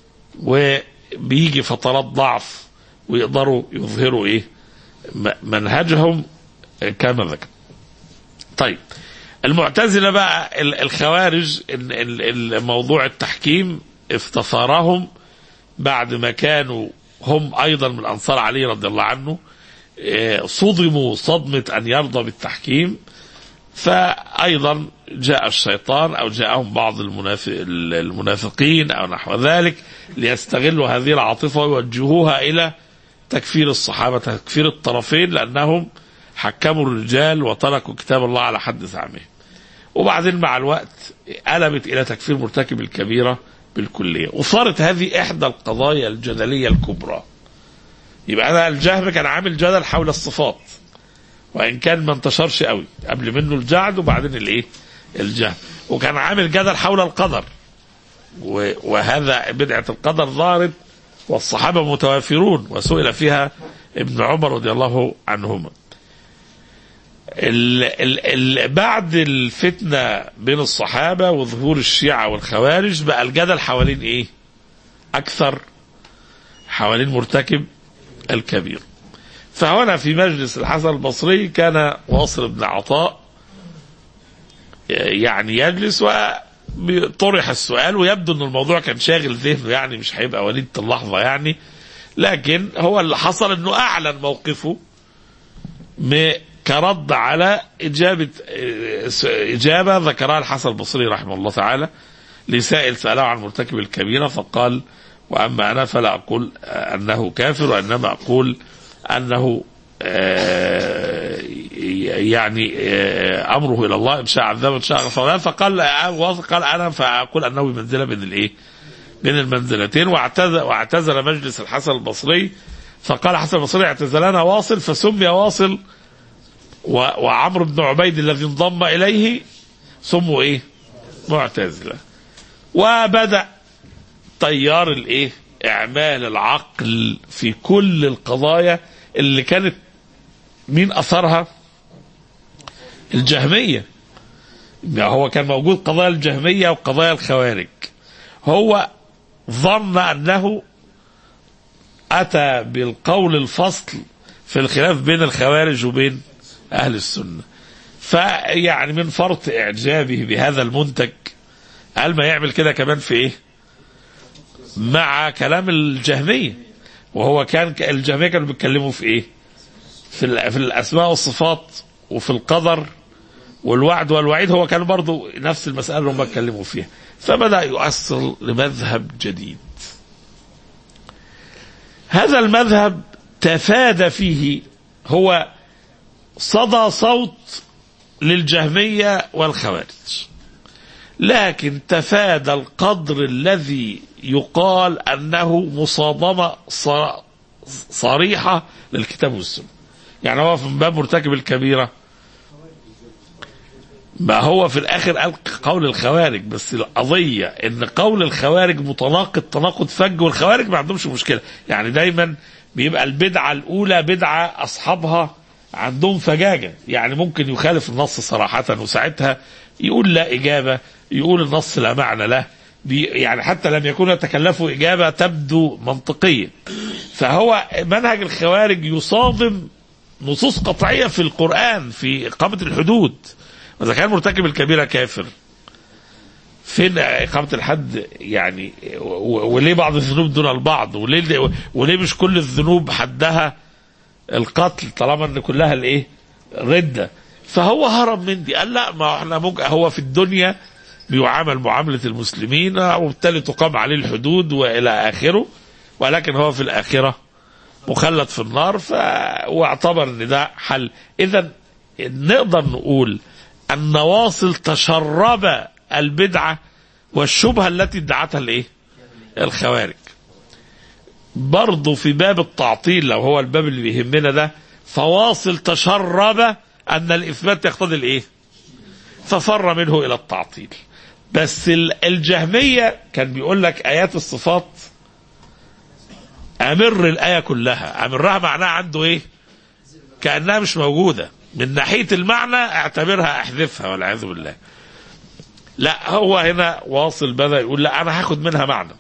وبيجي فترات ضعف ويقدروا يظهروا ايه م- منهجهم كما ذكر طيب المعتزله بقى ال- الخوارج ال- ال- ال- موضوع التحكيم افتثارهم بعد ما كانوا هم ايضا من انصار علي رضي الله عنه آه، صدموا صدمه ان يرضى بالتحكيم فايضا جاء الشيطان او جاءهم بعض المنافق المنافقين او نحو ذلك ليستغلوا هذه العاطفه ويوجهوها الى تكفير الصحابه تكفير الطرفين لانهم حكموا الرجال وتركوا كتاب الله على حد زعمهم. وبعدين مع الوقت قلبت الى تكفير مرتكب الكبيره بالكليه وصارت هذه احدى القضايا الجدليه الكبرى. يبقى انا الجهم كان عامل جدل حول الصفات وان كان ما انتشرش قوي قبل منه الجعد وبعدين الايه الجهم وكان عامل جدل حول القدر و- وهذا بدعه القدر ظهرت والصحابه متوافرون وسئل فيها ابن عمر رضي الله عنهما ال ال ال بعد الفتنه بين الصحابه وظهور الشيعه والخوارج بقى الجدل حوالين ايه اكثر حوالين مرتكب الكبير فهنا في مجلس الحسن البصري كان واصل بن عطاء يعني يجلس طرح السؤال ويبدو ان الموضوع كان شاغل ذهنه يعني مش هيبقى وليد اللحظه يعني لكن هو اللي حصل انه اعلن موقفه م- كرد على اجابه اجابه ذكرها الحسن البصري رحمه الله تعالى لسائل ساله عن مرتكب الكبيره فقال واما انا فلا اقول انه كافر وانما اقول انه آه، يعني آه، امره الى الله ان شاء عذبه ان شاء غفر له فقال قال انا فاقول انه بمنزله من الايه؟ من المنزلتين واعتذر واعتزل مجلس الحسن البصري فقال حسن البصري اعتزلنا واصل فسمي واصل و- وعمرو بن عبيد الذي انضم اليه سموا ايه؟ معتزله وبدا تيار الايه؟ اعمال العقل في كل القضايا اللي كانت مين اثرها؟ الجهميه يعني هو كان موجود قضايا الجهميه وقضايا الخوارج هو ظن انه اتى بالقول الفصل في الخلاف بين الخوارج وبين اهل السنه فيعني من فرط اعجابه بهذا المنتج قال ما يعمل كده كمان في ايه مع كلام الجهميه وهو كان الجهميه كانوا بيتكلموا في ايه في, ال- في الاسماء والصفات وفي القدر والوعد والوعيد هو كان برضو نفس المسألة اللي هم اتكلموا فيها فبدأ يؤصل لمذهب جديد هذا المذهب تفاد فيه هو صدى صوت للجهمية والخوارج لكن تفادى القدر الذي يقال أنه مصادمة ص- صريحة للكتاب والسنة يعني هو في باب مرتكب الكبيره ما هو في الاخر قال قول الخوارج بس القضيه ان قول الخوارج متناقض تناقض فج والخوارج ما عندهمش مشكله يعني دايما بيبقى البدعه الاولى بدعه اصحابها عندهم فجاجه يعني ممكن يخالف النص صراحه وساعتها يقول لا اجابه يقول النص لا معنى له بي يعني حتى لم يكونوا يتكلفوا اجابه تبدو منطقيه فهو منهج الخوارج يصادم نصوص قطعيه في القران في اقامه الحدود واذا كان مرتكب الكبيره كافر فين إقامة الحد يعني و- وليه بعض الذنوب دون البعض وليه وليه مش كل الذنوب حدها القتل طالما ان كلها الايه ردة فهو هرب من دي قال لا ما احنا ممكن هو في الدنيا بيعامل معاملة المسلمين وبالتالي تقام عليه الحدود والى اخره ولكن هو في الاخرة مخلد في النار ف... واعتبر ان ده حل اذا نقدر نقول ان واصل تشرب البدعة والشبهة التي ادعتها الايه الخوارج برضه في باب التعطيل لو هو الباب اللي بيهمنا ده فواصل تشرب ان الاثبات يقتضي الايه ففر منه الى التعطيل بس ال- الجهمية كان بيقول لك ايات الصفات امر الايه كلها امرها معناها عنده ايه كانها مش موجوده من ناحيه المعنى اعتبرها احذفها والعياذ بالله لا هو هنا واصل بدا يقول لا انا هاخد منها معنى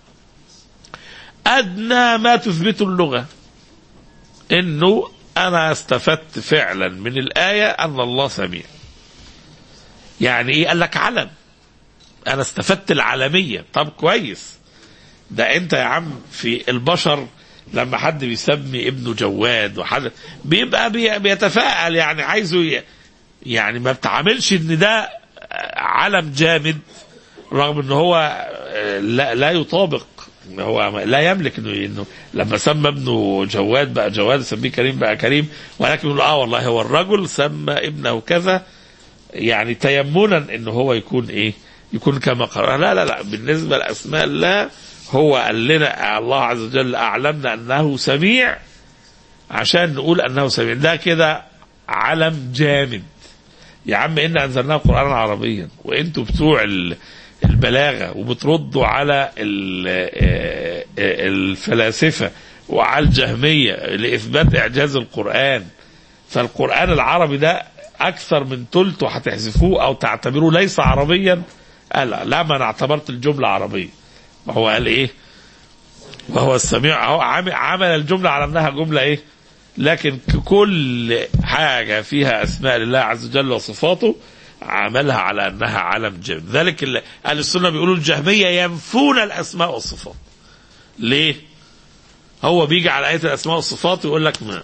ادنى ما تثبته اللغه انه انا استفدت فعلا من الايه ان الله سميع يعني ايه قال لك علم انا استفدت العالميه طب كويس ده انت يا عم في البشر لما حد بيسمي ابنه جواد وحد بيبقى بي- بيتفائل يعني عايزه ي- يعني ما بتعاملش ان ده علم جامد رغم ان هو لا, لا يطابق إن هو لا يملك انه انه لما سمى ابنه جواد بقى جواد سميه كريم بقى كريم ولكن يقول اه والله هو الرجل سمى ابنه كذا يعني تيمنا ان هو يكون ايه يكون كما قال لا لا لا بالنسبه لاسماء الله هو قال لنا الله عز وجل اعلمنا انه سميع عشان نقول انه سميع ده كده علم جامد يا عم ان انزلناه قرانا عربيا وانتوا بتوع ال- البلاغه وبتردوا على ال- آه، آه، الفلاسفه وعلى الجهميه لاثبات اعجاز القران فالقران العربي ده اكثر من ثلثه هتحذفوه او تعتبروه ليس عربيا قال لا, لا ما انا اعتبرت الجمله عربيه ما هو قال ايه وهو السميع هو عامل عمل الجمله على انها جمله ايه لكن كل حاجه فيها اسماء لله عز وجل وصفاته عملها على انها علم جهم ذلك ال- اهل السنه بيقولوا الجهميه ينفون الاسماء والصفات ليه هو بيجي على ايه الاسماء والصفات ويقول لك ما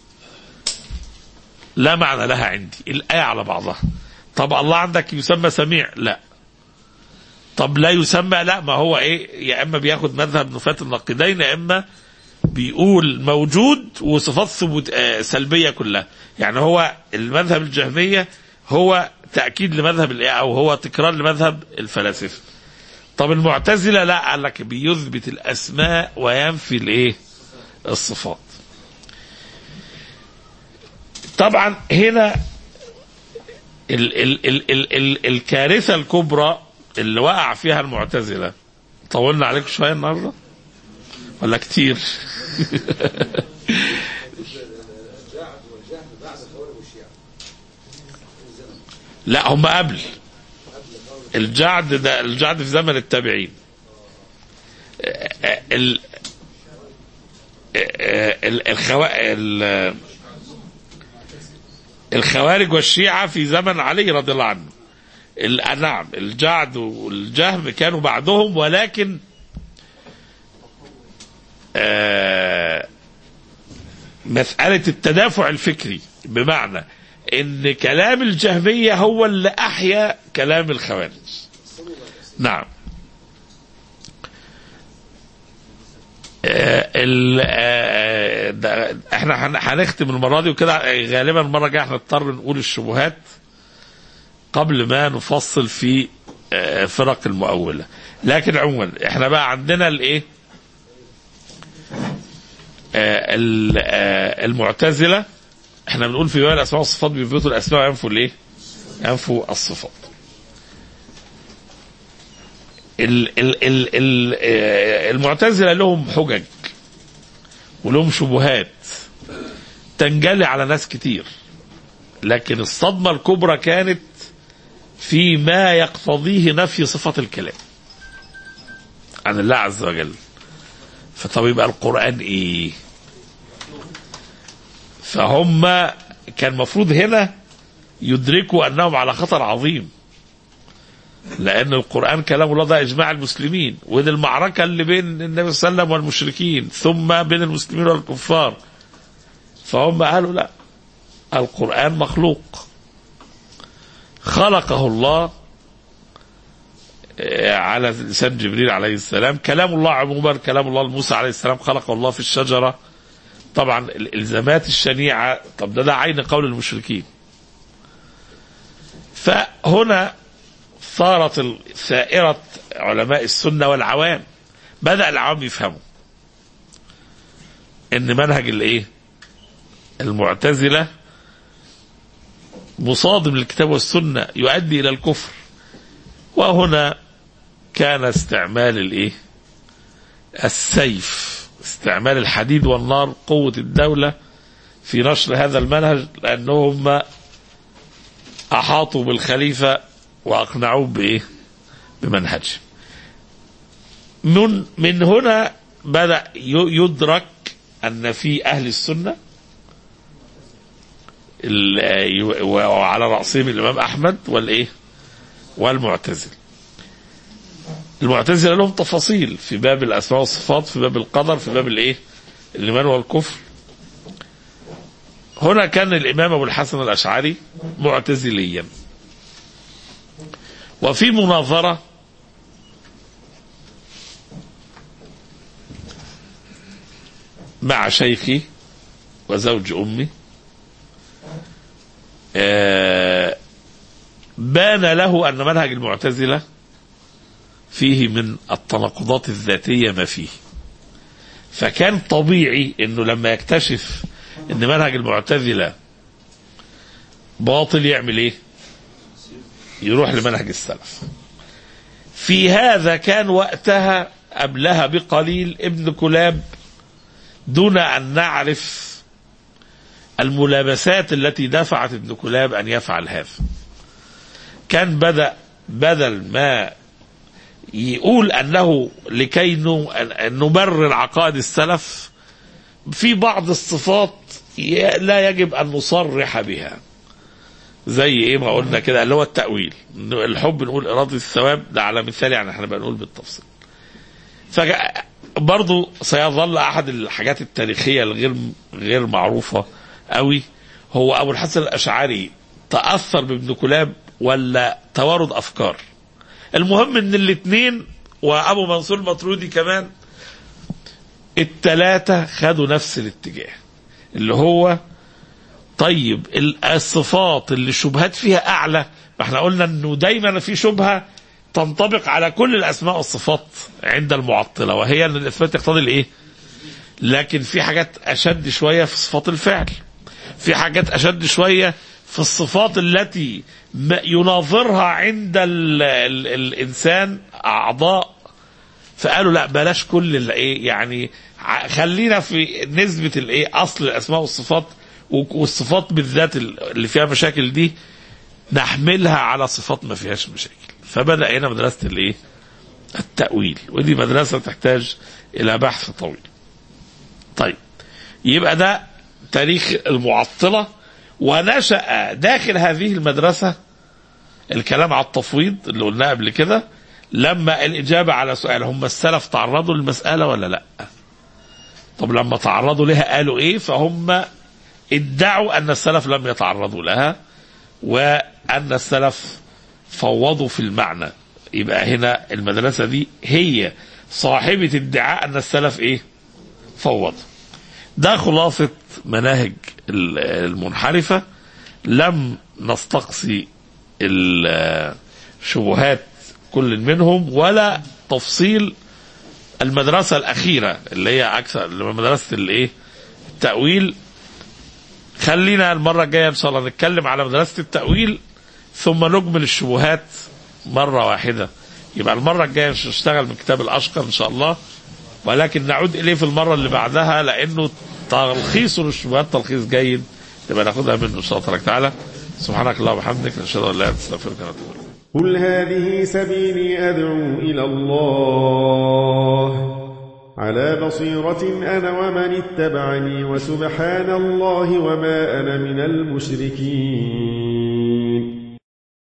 لا معنى لها عندي الايه على بعضها طب الله عندك يسمى سميع لا طب لا يسمى لا ما هو ايه يا اما بياخد مذهب نفاة النقيضين يا اما بيقول موجود وصفات ثبوت آه، سلبيه كلها يعني هو المذهب الجهميه هو تاكيد لمذهب الايه او هو تكرار لمذهب الفلاسفه طب المعتزله لا قال لك بيثبت الاسماء وينفي الايه الصفات طبعا هنا ال ال ال ال ال الكارثه الكبرى اللي وقع فيها المعتزله طولنا عليكم شويه النهارده ولا كتير لا هم قبل الجعد ده الجعد في زمن التابعين ال ال- الخوا... ال- الخوارج والشيعة في زمن علي رضي الله عنه ال- نعم الجعد والجهم كانوا بعدهم ولكن آه، مسألة التدافع الفكري بمعنى ان كلام الجهمية هو اللي احيا كلام الخوارج نعم آه، ال- آه، ده- احنا هن- هنختم المره دي وكده غالبا المره الجايه هنضطر نقول الشبهات قبل ما نفصل في آه، فرق المؤوله لكن عموما احنا بقى عندنا الايه آه، ال- آه، المعتزله احنا بنقول في باب الاسماء والصفات بيثبتوا الاسماء وينفوا الايه؟ ينفوا الصفات. ال ال ال ال آه، المعتزله لهم حجج ولهم شبهات تنجلي على ناس كتير لكن الصدمه الكبرى كانت في ما يقتضيه نفي صفه الكلام عن الله عز وجل فطب يبقى القران ايه؟ فهم كان المفروض هنا يدركوا انهم على خطر عظيم لان القران كلام الله ده اجماع المسلمين ودي المعركه اللي بين النبي صلى الله عليه وسلم والمشركين ثم بين المسلمين والكفار فهم قالوا لا القران مخلوق خلقه الله آه، على لسان جبريل عليه السلام كلام الله عموما كلام الله لموسى عليه السلام خلقه الله في الشجره طبعا الالزامات الشنيعه طب ده ده عين قول المشركين فهنا صارت ال- ثائرة علماء السنة والعوام بدأ العوام يفهموا ان منهج الايه المعتزلة مصادم للكتاب والسنة يؤدي الى الكفر وهنا كان استعمال الايه السيف استعمال الحديد والنار قوة الدولة في نشر هذا المنهج لأنهم أحاطوا بالخليفة وأقنعوه بإيه؟ بمنهجه. من من هنا بدأ ي- يدرك أن في أهل السنة ال- وعلى رأسهم الإمام أحمد والإيه؟ والمعتزل. المعتزله لهم تفاصيل في باب الاسماء والصفات في باب القدر في باب الايه الايمان والكفر هنا كان الامام ابو الحسن الاشعري معتزليا وفي مناظره مع شيخي وزوج امي آه، بان له ان منهج المعتزله فيه من التناقضات الذاتية ما فيه فكان طبيعي انه لما يكتشف ان منهج المعتزلة باطل يعمل ايه يروح لمنهج السلف في هذا كان وقتها قبلها بقليل ابن كلاب دون ان نعرف الملابسات التي دفعت ابن كلاب ان يفعل هذا كان بدا بدل ما يقول انه لكي ن- أن- نبرر عقائد السلف في بعض الصفات ي- لا يجب ان نصرح بها زي ايه ما قلنا كده اللي هو التأويل إنه الحب نقول إرادة الثواب ده على مثال يعني احنا بنقول بالتفصيل فبرضه سيظل أحد الحاجات التاريخية الغير غير معروفة قوي هو أبو الحسن الأشعري تأثر بابن كلاب ولا توارد أفكار المهم ان الاثنين وابو منصور المطرودي كمان التلاتة خدوا نفس الاتجاه اللي هو طيب الصفات اللي الشبهات فيها اعلى ما احنا قلنا انه دايما في شبهه تنطبق على كل الاسماء والصفات عند المعطله وهي ان الاثبات يقتضي الايه؟ لكن في حاجات اشد شويه في صفات الفعل في حاجات اشد شويه في الصفات التي يناظرها عند ال ال الانسان اعضاء فقالوا لا بلاش كل الايه يعني خلينا في نسبه الايه اصل الاسماء والصفات والصفات بالذات اللي فيها مشاكل دي نحملها على صفات ما فيهاش مشاكل فبدا هنا مدرسه الايه التاويل ودي مدرسه تحتاج الى بحث طويل طيب يبقى ده تاريخ المعطله ونشأ داخل هذه المدرسة الكلام على التفويض اللي قلناه قبل كده لما الإجابة على سؤال هم السلف تعرضوا للمسألة ولا لا طب لما تعرضوا لها قالوا إيه فهم ادعوا أن السلف لم يتعرضوا لها وأن السلف فوضوا في المعنى يبقى هنا المدرسة دي هي صاحبة ادعاء أن السلف إيه فوضوا ده خلاصة مناهج المنحرفة لم نستقصي الشبهات كل منهم ولا تفصيل المدرسة الأخيرة اللي هي أكثر اللي هي مدرسة الإيه؟ التأويل خلينا المرة الجاية إن شاء الله نتكلم على مدرسة التأويل ثم نجمل الشبهات مرة واحدة يبقى المرة الجاية نشتغل من كتاب الأشقر إن شاء الله ولكن نعود إليه في المرة اللي بعدها لأنه تلخيص للشبهات تلخيص جيد يبقى ناخدها منه ان شاء الله تعالى سبحانك اللهم وبحمدك نشهد ان لا اله الا انت نستغفرك ونتوب اليك قل هذه سبيلي أدعو إلى الله على بصيرة أنا ومن اتبعني وسبحان الله وما أنا من المشركين